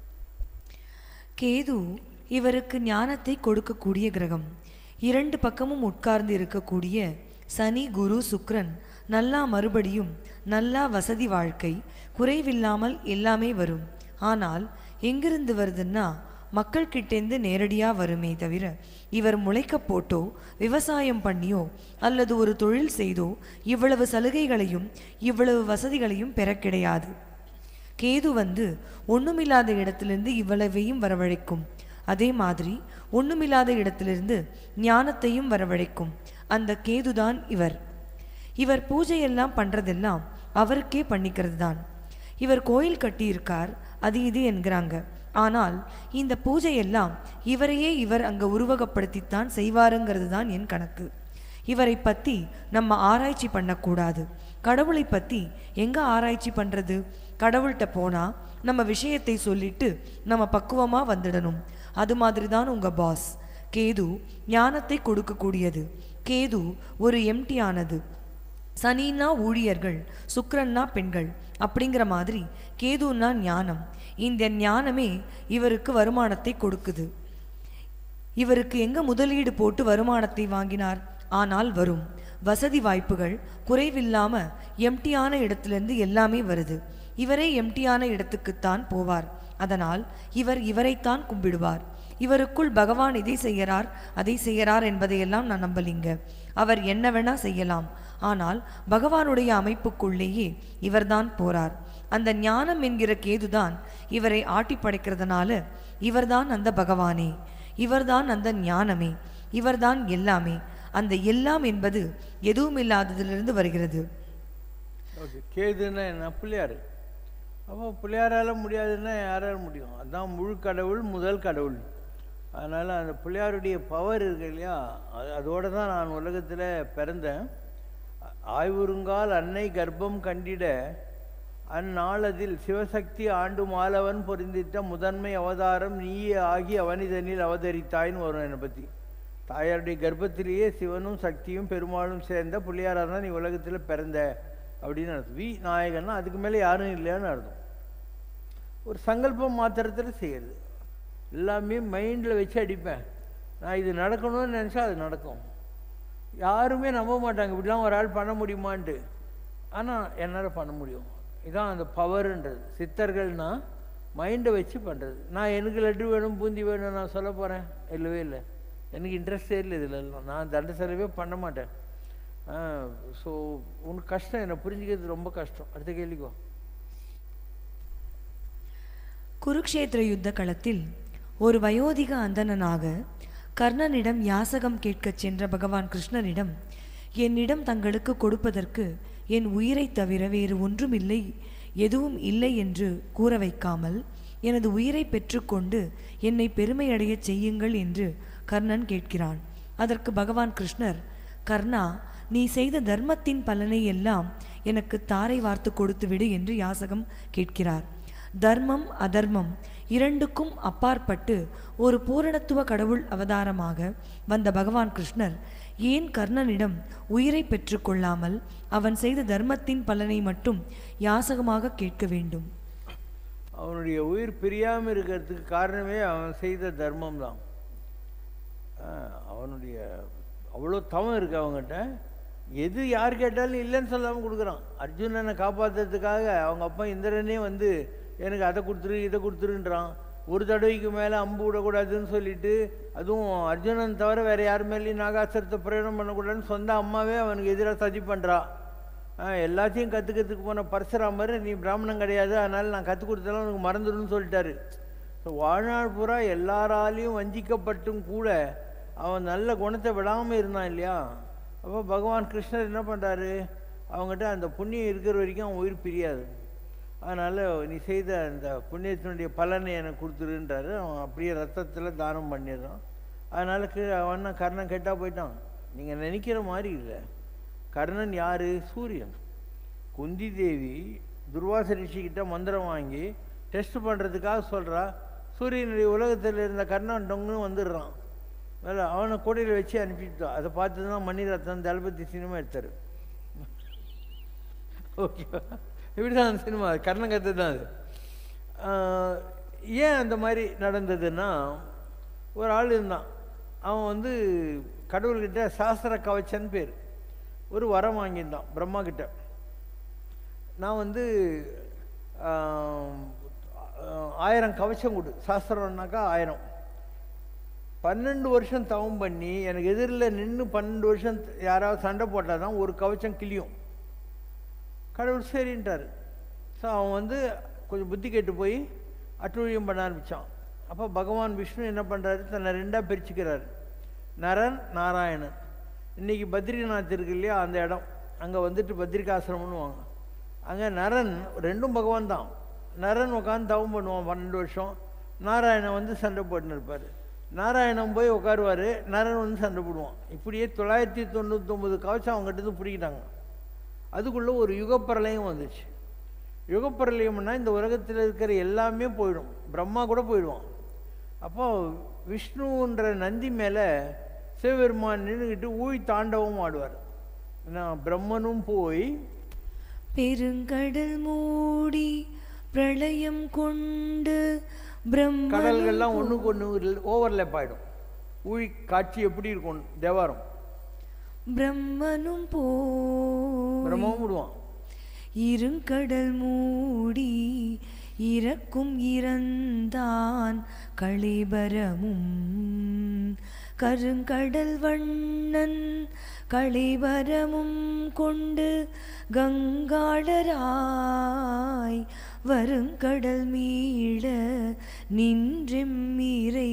கேது இவருக்கு ஞானத்தை கொடுக்கக்கூடிய கிரகம் இரண்டு பக்கமும் உட்கார்ந்து இருக்கக்கூடிய சனி குரு சுக்கிரன் நல்லா மறுபடியும் நல்லா வசதி வாழ்க்கை குறைவில்லாமல் எல்லாமே வரும் ஆனால் எங்கிருந்து வருதுன்னா மக்கள் கிட்டேந்து நேரடியாக வருமே தவிர இவர் முளைக்க போட்டோ விவசாயம் பண்ணியோ அல்லது ஒரு தொழில் செய்தோ இவ்வளவு சலுகைகளையும் இவ்வளவு வசதிகளையும் பெற கிடையாது கேது வந்து ஒண்ணுமில்லாத இடத்திலிருந்து இவ்வளவையும் வரவழைக்கும் அதே மாதிரி ஒண்ணுமில்லாத இடத்திலிருந்து ஞானத்தையும் வரவழைக்கும் அந்த கேதுதான் இவர் இவர் பூஜையெல்லாம் பண்றதெல்லாம் அவருக்கே பண்ணிக்கிறது தான் இவர் கோயில் கட்டியிருக்கார் அது இது என்கிறாங்க ஆனால் இந்த பூஜையெல்லாம் இவரையே இவர் அங்க உருவகப்படுத்தித்தான் செய்வாருங்கிறது தான் என் கணக்கு இவரை பத்தி நம்ம ஆராய்ச்சி பண்ணக்கூடாது கடவுளை பத்தி எங்க ஆராய்ச்சி பண்றது கடவுள்கிட்ட போனா நம்ம விஷயத்தை சொல்லிட்டு நம்ம பக்குவமா வந்துடணும் அது மாதிரி தான் உங்க பாஸ் கேது ஞானத்தை கொடுக்கக்கூடியது கேது ஒரு எம்டியானது சனின்னா ஊழியர்கள் சுக்கிரன்னா பெண்கள் அப்படிங்கிற மாதிரி கேதுன்னா ஞானம் இந்த ஞானமே இவருக்கு வருமானத்தை கொடுக்குது இவருக்கு எங்க முதலீடு போட்டு வருமானத்தை வாங்கினார் ஆனால் வரும் வசதி வாய்ப்புகள் குறைவில்லாம எம்டியான இடத்திலிருந்து எல்லாமே வருது இவரே எம்டியான இடத்துக்குத்தான் போவார் அதனால் இவர் இவரைத்தான் கும்பிடுவார் இவருக்குள் பகவான் இதை செய்யறார் அதை செய்யறார் என்பதையெல்லாம் நான் நம்பலிங்க அவர் என்ன வேணா செய்யலாம் ஆனால் பகவானுடைய அமைப்புக்குள்ளேயே இவர்தான் போறார் அந்த ஞானம் என்கிற கேதுதான் இவரை ஆட்டி படைக்கிறதுனால இவர்தான் அந்த பகவானே இவர்தான் அந்த ஞானமே இவர்தான் எல்லாமே அந்த எல்லாம் என்பது எதுவும் இல்லாததிலிருந்து வருகிறது ஓகே கேதுன்னா என்ன பிள்ளையார் அப்போ பிள்ளையாரால முடியாதுன்னா யாரால முடியும் அதான் முழு கடவுள் முதல் கடவுள் அதனால் அந்த பிள்ளையாருடைய பவர் இருக்கு இல்லையா அது அதோடு தான் நான் உலகத்தில் பிறந்தேன் ஆய்வுறுங்கால் அன்னை கர்ப்பம் கண்டிட அந்நாளதில் சிவசக்தி ஆண்டு மாலவன் பொருந்திட்ட முதன்மை அவதாரம் நீயே ஆகி அவனிதனில் அவதரித்தாய்ன்னு வரும் என்னை பற்றி தாயாருடைய கர்ப்பத்திலேயே சிவனும் சக்தியும் பெருமாளும் சேர்ந்த பிள்ளையாராக தான் நீ உலகத்தில் பிறந்த அப்படின்னு அர்த்தம் வி நாயகன்னா அதுக்கு மேலே யாரும் இல்லைன்னு அர்த்தம் ஒரு சங்கல்பம் மாத்திரத்தில் செய்யறது எல்லாமே மைண்டில் வச்சு அடிப்பேன் நான் இது நடக்கணும்னு நினச்சா அது நடக்கும் யாருமே நம்ப மாட்டாங்க இப்படிலாம் ஒரு ஆள் பண்ண முடியுமான்ட்டு ஆனால் என்னால் பண்ண முடியும் இதான் அந்த பவர்ன்றது சித்தர்கள்னா மைண்டை வச்சு பண்ணுறது நான் எனக்கு லட்டு வேணும் பூந்தி வேணும் நான் சொல்ல போகிறேன் இல்லவே இல்லை எனக்கு இன்ட்ரெஸ்டே இல்லை இதில் எல்லாம் நான் தண்ட செலவே பண்ண மாட்டேன் ஸோ உனக்கு கஷ்டம் என்னை புரிஞ்சுக்கிறது ரொம்ப கஷ்டம் அடுத்த கேள்விக்கோ குருக்ஷேத்திர யுத்த களத்தில் ஒரு வயோதிக அந்தணனாக கர்ணனிடம் யாசகம் கேட்கச் சென்ற பகவான் கிருஷ்ணனிடம் என்னிடம் தங்களுக்கு கொடுப்பதற்கு என் உயிரைத் தவிர வேறு ஒன்றுமில்லை எதுவும் இல்லை என்று கூற வைக்காமல் எனது உயிரை பெற்றுக்கொண்டு என்னை பெருமையடையச் செய்யுங்கள் என்று கர்ணன் கேட்கிறான் அதற்கு பகவான் கிருஷ்ணர் கர்ணா நீ செய்த தர்மத்தின் பலனை எல்லாம் எனக்கு தாரை வார்த்து கொடுத்து விடு என்று யாசகம் கேட்கிறார் தர்மம் அதர்மம் இரண்டுக்கும் அப்பாற்பட்டு ஒரு பூரணத்துவ கடவுள் அவதாரமாக வந்த பகவான் கிருஷ்ணர் ஏன் கர்ணனிடம் உயிரை பெற்றுக்கொள்ளாமல் அவன் செய்த தர்மத்தின் பலனை மட்டும் யாசகமாக கேட்க வேண்டும் அவனுடைய உயிர் பிரியாமல் இருக்கிறதுக்கு காரணமே அவன் செய்த தர்மம் தான் அவனுடைய அவ்வளோ தவம் இருக்கு அவங்ககிட்ட எது யார் கேட்டாலும் இல்லைன்னு சொல்லாமல் கொடுக்குறான் அர்ஜுனனை காப்பாற்றுறதுக்காக அவங்க அப்பா இந்திரனே வந்து எனக்கு அதை கொடுத்துரு இதை கொடுத்துருன்றான் ஒரு தடவைக்கு மேலே அம்பு விடக்கூடாதுன்னு சொல்லிட்டு அதுவும் அர்ஜுனன் தவிர வேறு யார் மேலேயும் நாகாசரத்தை பிரயோகம் பண்ணக்கூடாதுன்னு சொந்த அம்மாவே அவனுக்கு எதிராக சதி பண்ணுறா எல்லாத்தையும் கற்றுக்கிறதுக்கு போன பரசுராமர் நீ பிராமணன் கிடையாது அதனால் நான் கற்றுக் கொடுத்தாலும் உனக்கு மறந்துடுன்னு சொல்லிட்டாரு ஸோ வாழ்நாள் பூரா எல்லாராலையும் வஞ்சிக்கப்பட்டும் கூட அவன் நல்ல குணத்தை விடாமல் இருந்தான் இல்லையா அப்போ பகவான் கிருஷ்ணர் என்ன பண்ணுறாரு அவங்ககிட்ட அந்த புண்ணியம் இருக்கிற வரைக்கும் அவன் உயிர் பிரியாது அதனால் நீ செய்த அந்த புண்ணியத்தினுடைய பலனை எனக்கு கொடுத்துருன்றாரு அவன் அப்படியே ரத்தத்தில் தானம் பண்ணிடுறான் அதனால கீழே அவன் கர்ணன் கெட்டா போயிட்டான் நீங்கள் நினைக்கிற மாதிரி இல்லை கர்ணன் யாரு சூரியன் குந்தி தேவி துர்வாச ரிஷிக்கிட்ட மந்திரம் வாங்கி டெஸ்ட் பண்ணுறதுக்காக சொல்கிறா சூரியனுடைய உலகத்தில் இருந்த கர்ணன் டொங்குன்னு வந்துடுறான் வேலை அவனை கூடையில் வச்சு அனுப்பிட்டான் அதை பார்த்து தான் மணிரத்னம் தளபதி சினிமா எடுத்தார் ஓகேவா இப்படி தான் அந்த சினிமா கர்ணன் கற்று தான் அது ஆஹ், ஏன் அந்த மாதிரி நடந்ததுன்னா ஒரு ஆள் இருந்தான் அவன் வந்து கடவுள்கிட்ட சாஸ்திர கவச்சன் பேர் ஒரு வரம் வாங்கியிருந்தான் பிரம்மா கிட்ட நான் வந்து ஆம், ஆஹ், ஆயிரம் கவச்சம் கொடு சாஸ்திரம்னாக்கா ஆயிரம் பன்னெண்டு வருஷம் தவம் பண்ணி எனக்கு எதிரில் நின்று பன்னெண்டு வருஷம் யாராவது சண்டை போட்டால் தான் ஒரு கவச்சம் கிளியும் கடவுள் சரின்ட்டார் ஸோ அவன் வந்து கொஞ்சம் புத்தி கெட்டு போய் அட்டுழியம் பண்ண ஆரம்பித்தான் அப்போ பகவான் விஷ்ணு என்ன பண்ணுறாரு தன்னை ரெண்டாக பிரிச்சுக்கிறாரு நரன் நாராயணன் இன்றைக்கி பத்ரிநாத் இருக்கு இல்லையா அந்த இடம் அங்கே வந்துட்டு பத்ரிகாசிரமம்னு வாங்க அங்கே நரன் ரெண்டும் பகவான் தான் நரன் உட்காந்து தவம் பண்ணுவான் பன்னெண்டு வருஷம் நாராயணன் வந்து சண்டை போட்டுன்னு இருப்பார் நாராயணன் போய் உட்காருவார் நரன் வந்து சண்டை போடுவான் இப்படியே தொள்ளாயிரத்தி தொண்ணூத்தொம்பது கவச்சம் அவங்ககிட்ட இருந்து பிடிக்கிட்டாங்க அதுக்குள்ளே ஒரு யுகப்பிரளயம் வந்துச்சு யுகப்பிரளயம்னா இந்த உலகத்தில் இருக்கிற எல்லாமே போயிடும் பிரம்மா கூட போயிடுவான் அப்போ விஷ்ணுன்ற நந்தி மேலே சிவபெருமான் நின்றுக்கிட்டு ஊழி தாண்டவம் ஆடுவார் ஏன்னா பிரம்மனும் போய் பெருங்கடல் மூடி பிரளயம் கொண்டு பிரம்ம கடல்கள்லாம் ஒன்றுக்கு ஒன்று ஓவர்லேப் ஆகிடும் ஊழி காட்சி எப்படி இருக்கும் தேவாரம் பிரம்மனும் போய் பிரம்மவும் விடுவான் இருங்கடல் மூடி இறக்கும் இறந்தான் களிபரமும் கருங்கடல் வண்ணன் களிபரமும் கொண்டு கங்காளராய் வருங்கடல் மீள நின்றெம்மீரை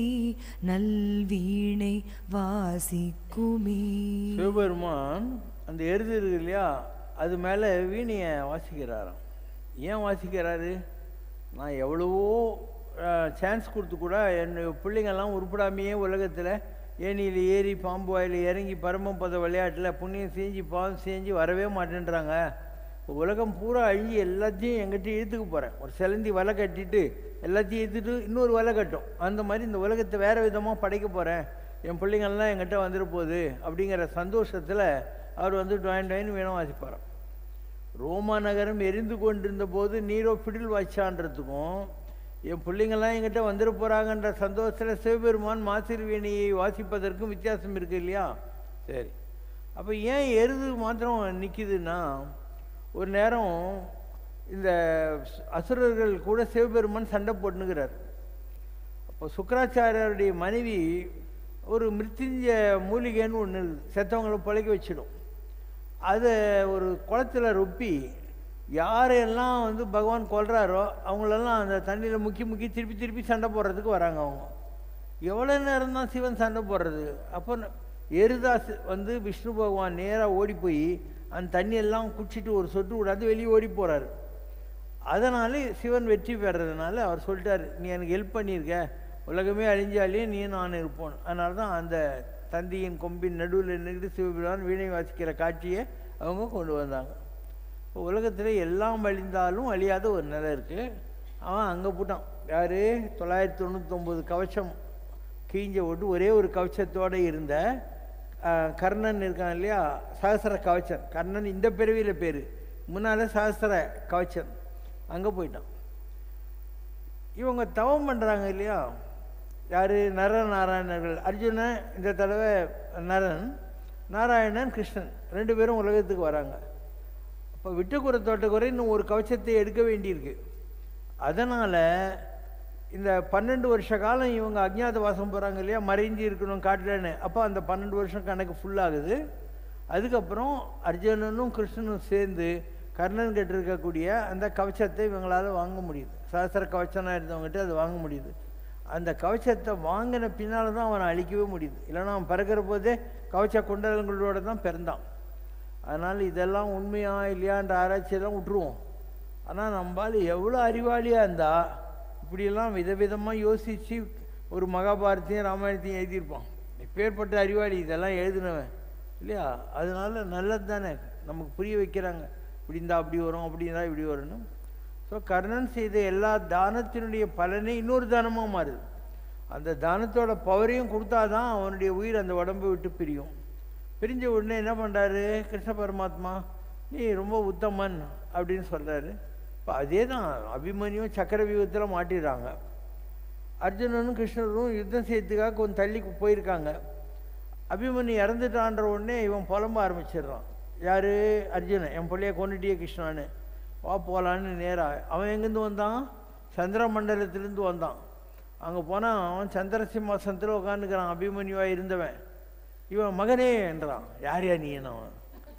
நல்வீணை வாசிக்குமே சிவபெருமான் அந்த எருது இருக்கு இல்லையா அது மேலே வீணையை வாசிக்கிறாராம் ஏன் வாசிக்கிறாரு நான் எவ்வளவோ சான்ஸ் கொடுத்து கூட என் பிள்ளைங்கள்லாம் உருப்படாமையே உலகத்தில் ஏணியில் ஏறி பாம்பு வாயில் இறங்கி பரமபத விளையாட்டில் புண்ணியம் செஞ்சு பாவம் செஞ்சு வரவே மாட்டேன்றாங்க இப்ப உலகம் பூரா அழிஞ்சு எல்லாத்தையும் எங்கிட்ட இழுத்துக்க போகிறேன் ஒரு சிலந்தி வலை கட்டிட்டு எல்லாத்தையும் இழுத்துட்டு இன்னொரு வலை கட்டும் அந்த மாதிரி இந்த உலகத்தை வேறு விதமாக படைக்க போகிறேன் என் பிள்ளைங்கள்லாம் என்கிட்ட வந்துட போகுது அப்படிங்கிற சந்தோஷத்தில் அவர் வந்து டொயின் டொயின் வேணும் வாசிப்பாராம் ரோமா நகரம் எரிந்து கொண்டிருந்த போது நீரோ பிடில் வாய்ச்சான்றதுக்கும் என் பிள்ளைங்கள்லாம் என்கிட்ட வந்துட போகிறாங்கன்ற சந்தோஷத்தில் சிவபெருமான் மாசிறு வீணையை வாசிப்பதற்கும் வித்தியாசம் இருக்கு இல்லையா சரி அப்போ ஏன் எருது மாத்திரம் நிற்கிதுன்னா ஒரு நேரம் இந்த அசுரர்கள் கூட சிவபெருமான் சண்டை போட்டுனுக்கிறார் அப்போ சுக்கராச்சாரியருடைய மனைவி ஒரு மிருத்யுஞ்ச மூலிகைன்னு ஒன்று இருக்குது செத்தவங்களை பிழைக்க வச்சிடும் அதை ஒரு குளத்துல ரொப்பி யாரையெல்லாம் வந்து பகவான் கொல்றாரோ அவங்களெல்லாம் அந்த தண்ணியில் முக்கி முக்கி திருப்பி திருப்பி சண்டை போடுறதுக்கு வராங்க அவங்க எவ்வளோ நேரம் தான் சிவன் சண்டை போடுறது அப்போ ந- எருதாஸ் வந்து விஷ்ணு பகவான் நேராக ஓடி போய் அந்த தண்ணியெல்லாம் குடிச்சிட்டு ஒரு சொட்டு விடாது வெளியே ஓடி போகிறாரு அதனால சிவன் வெற்றி பெறதுனால அவர் சொல்லிட்டார் நீ எனக்கு ஹெல்ப் பண்ணியிருக்க உலகமே அழிஞ்சாலே நீ நான் இருப்போம் அதனால தான் அந்த தந்தியின் கொம்பின் நடுவில் நின்று சிவபிரான் வீணை வாசிக்கிற காட்சியை அவங்க கொண்டு வந்தாங்க இப்போ உலகத்தில் எல்லாம் அழிந்தாலும் அழியாத ஒரு நிலை இருக்குது அவன் அங்கே போட்டான் யார் தொள்ளாயிரத்தி தொண்ணூத்தொம்பது கவச்சம் கீஞ்ச விட்டு ஒரே ஒரு கவச்சத்தோடு இருந்த ஆஹ், கர்ணன் இருக்கான் இல்லையா சகசர கவச்சன் கர்ணன் இந்த பிறவியில் பேர் முன்னால் சகசர கவச்சன் அங்கே போயிட்டான் இவங்க தவம் பண்ணுறாங்க இல்லையா யார் நர நாராயணர்கள் அர்ஜுனன் இந்த தடவை நரன் நாராயணன் கிருஷ்ணன் ரெண்டு பேரும் உலகத்துக்கு வராங்க அப்போ விட்டுக்குறை தோட்டக்குறை இன்னும் ஒரு கவச்சத்தை எடுக்க வேண்டியிருக்கு அதனால் இந்த பன்னெண்டு வருஷ காலம் இவங்க அஜ்ஞாத வாசம் போகிறாங்க இல்லையா மறைஞ்சு இருக்கணும் காட்டலன்னு அப்போ அந்த பன்னெண்டு வருஷம் கணக்கு ஃபுல்லாகுது அதுக்கப்புறம் அர்ஜுனனும் கிருஷ்ணனும் சேர்ந்து கர்ணன் கிட்ட இருக்கக்கூடிய அந்த கவச்சத்தை இவங்களால வாங்க முடியுது சகசர கவச்சனாக இருந்தவங்ககிட்ட அது வாங்க முடியுது அந்த கவச்சத்தை வாங்கின பின்னால் தான் அவனை அழிக்கவே முடியுது இல்லைன்னா அவன் பிறக்கிற போதே கவச்ச குண்டலங்களோட தான் பிறந்தான் அதனால் இதெல்லாம் உண்மையா இல்லையான்ற ஆராய்ச்சியெல்லாம் விட்டுருவோம் ஆனால் நம்மால் எவ்வளோ அறிவாளியாக இருந்தால் இப்படியெல்லாம் விதவிதமாக யோசித்து ஒரு மகாபாரத்தையும் ராமாயணத்தையும் எழுதியிருப்பான் பேர்பட்ட அறிவாளி இதெல்லாம் எழுதினவன் இல்லையா அதனால நல்லது தானே நமக்கு புரிய வைக்கிறாங்க இப்படி இருந்தால் அப்படி வரும் அப்படி இருந்தால் இப்படி வரும்னு ஸோ கர்ணன் செய்த எல்லா தானத்தினுடைய பலனே இன்னொரு தானமாக மாறுது அந்த தானத்தோட பவரையும் கொடுத்தாதான் அவனுடைய உயிர் அந்த உடம்பை விட்டு பிரியும் பிரிஞ்ச உடனே என்ன பண்ணுறாரு கிருஷ்ண பரமாத்மா நீ ரொம்ப உத்தமன் அப்படின்னு சொல்கிறாரு இப்போ அதே தான் அபிமன்யும் சக்கர வியூகத்தில் மாட்டிடுறாங்க அர்ஜுனனும் கிருஷ்ணரும் யுத்தம் செய்யறதுக்காக கொஞ்சம் தள்ளி போயிருக்காங்க அபிமன்யு இறந்துட்டான்ற உடனே இவன் புலம்ப ஆரம்பிச்சிடுறான் யார் அர்ஜுனன் என் பிள்ளைய கொண்டுட்டியே கிருஷ்ணான்னு வா போகலான்னு நேராக அவன் எங்கேருந்து வந்தான் சந்திர மண்டலத்திலேருந்து வந்தான் அங்கே போனால் அவன் சந்திர சிம்மாசனத்தில் உட்காந்துக்கிறான் அபிமன்யுவாக இருந்தவன் இவன் மகனே என்றான் யார் யா நீ அவன்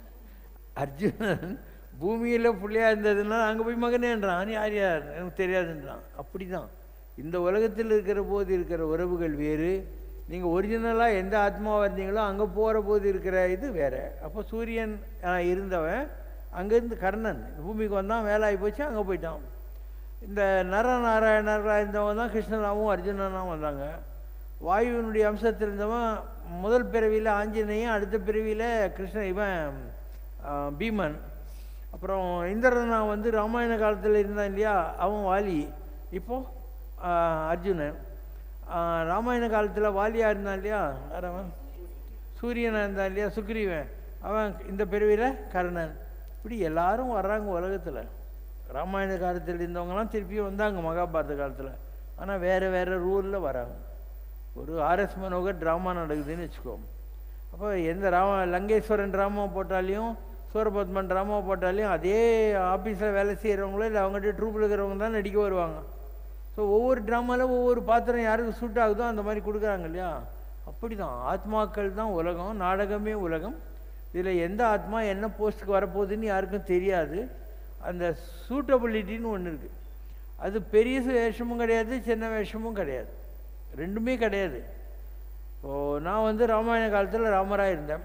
அர்ஜுனன் பூமியில் பிள்ளையா இருந்ததுனால அங்கே போய் மகனேன்றான் யார் யார் எனக்கு தெரியாதுன்றான் அப்படி தான் இந்த உலகத்தில் இருக்கிற போது இருக்கிற உறவுகள் வேறு நீங்கள் ஒரிஜினலாக எந்த ஆத்மாவாக இருந்தீங்களோ அங்கே போகிற போது இருக்கிற இது வேறு அப்போ சூரியன் ஆஹ், இருந்தவன் அங்கேருந்து கர்ணன் பூமிக்கு வந்தான் வேலை ஆகி போச்சு அங்கே போயிட்டான் இந்த நரநாராயணராக இருந்தவன் தான் கிருஷ்ணனாவும் அர்ஜுனனாகவும் வந்தாங்க வாயுவினுடைய அம்சத்தில் இருந்தவன் முதல் பிறவியில் ஆஞ்சநேயன் அடுத்த பிறவியில் கிருஷ்ணன் இவன் ஆ, பீமன் அப்புறம் இந்திரனா வந்து ராமாயண காலத்தில் இருந்தான் இல்லையா அவன் வாலி இப்போ ஆ, அர்ஜுனன் ஆ, ராமாயண காலத்தில் வாலியாக இருந்தான் இல்லையா யார் அவன் சூரியனாக இருந்தான் இல்லையா சுக்ரீவன் அவன் இந்த பிறவியில் கர்ணன் இப்படி எல்லாரும் வர்றாங்க உலகத்தில் ராமாயண காலத்தில் இருந்தவங்கலாம் திருப்பியும் வந்தாங்க மகாபாரத காலத்தில் ஆனால் வேறு வேறு ரூலில் வராங்க ஒரு ஆர்எஸ் மனோகர் ட்ராமா நடக்குதுன்னு வச்சுக்கோ அப்போ எந்த ராம லங்கேஸ்வரன் ட்ராமா போட்டாலையும் சூரபத்மன் ட்ராமா போட்டாலையும் அதே ஆஃபீஸில் வேலை செய்கிறவங்களோ இல்லை அவங்ககிட்ட ட்ரூப்பில் இருக்கிறவங்க தான் நடிக்க வருவாங்க ஸோ ஒவ்வொரு ட்ராமாவில் ஒவ்வொரு பாத்திரம் யாருக்கு சூட் ஆகுதோ அந்த மாதிரி கொடுக்குறாங்க இல்லையா அப்படி தான் ஆத்மாக்கள் தான் உலகம் நாடகமே உலகம் இதில் எந்த ஆத்மா என்ன போஸ்ட்டுக்கு வரப்போகுதுன்னு யாருக்கும் தெரியாது அந்த சூட்டபிலிட்டின்னு ஒன்று இருக்குது அது பெரிய வேஷமும் கிடையாது சின்ன வேஷமும் கிடையாது ரெண்டுமே கிடையாது இப்போது நான் வந்து ராமாயண காலத்தில் ராமராக இருந்தேன்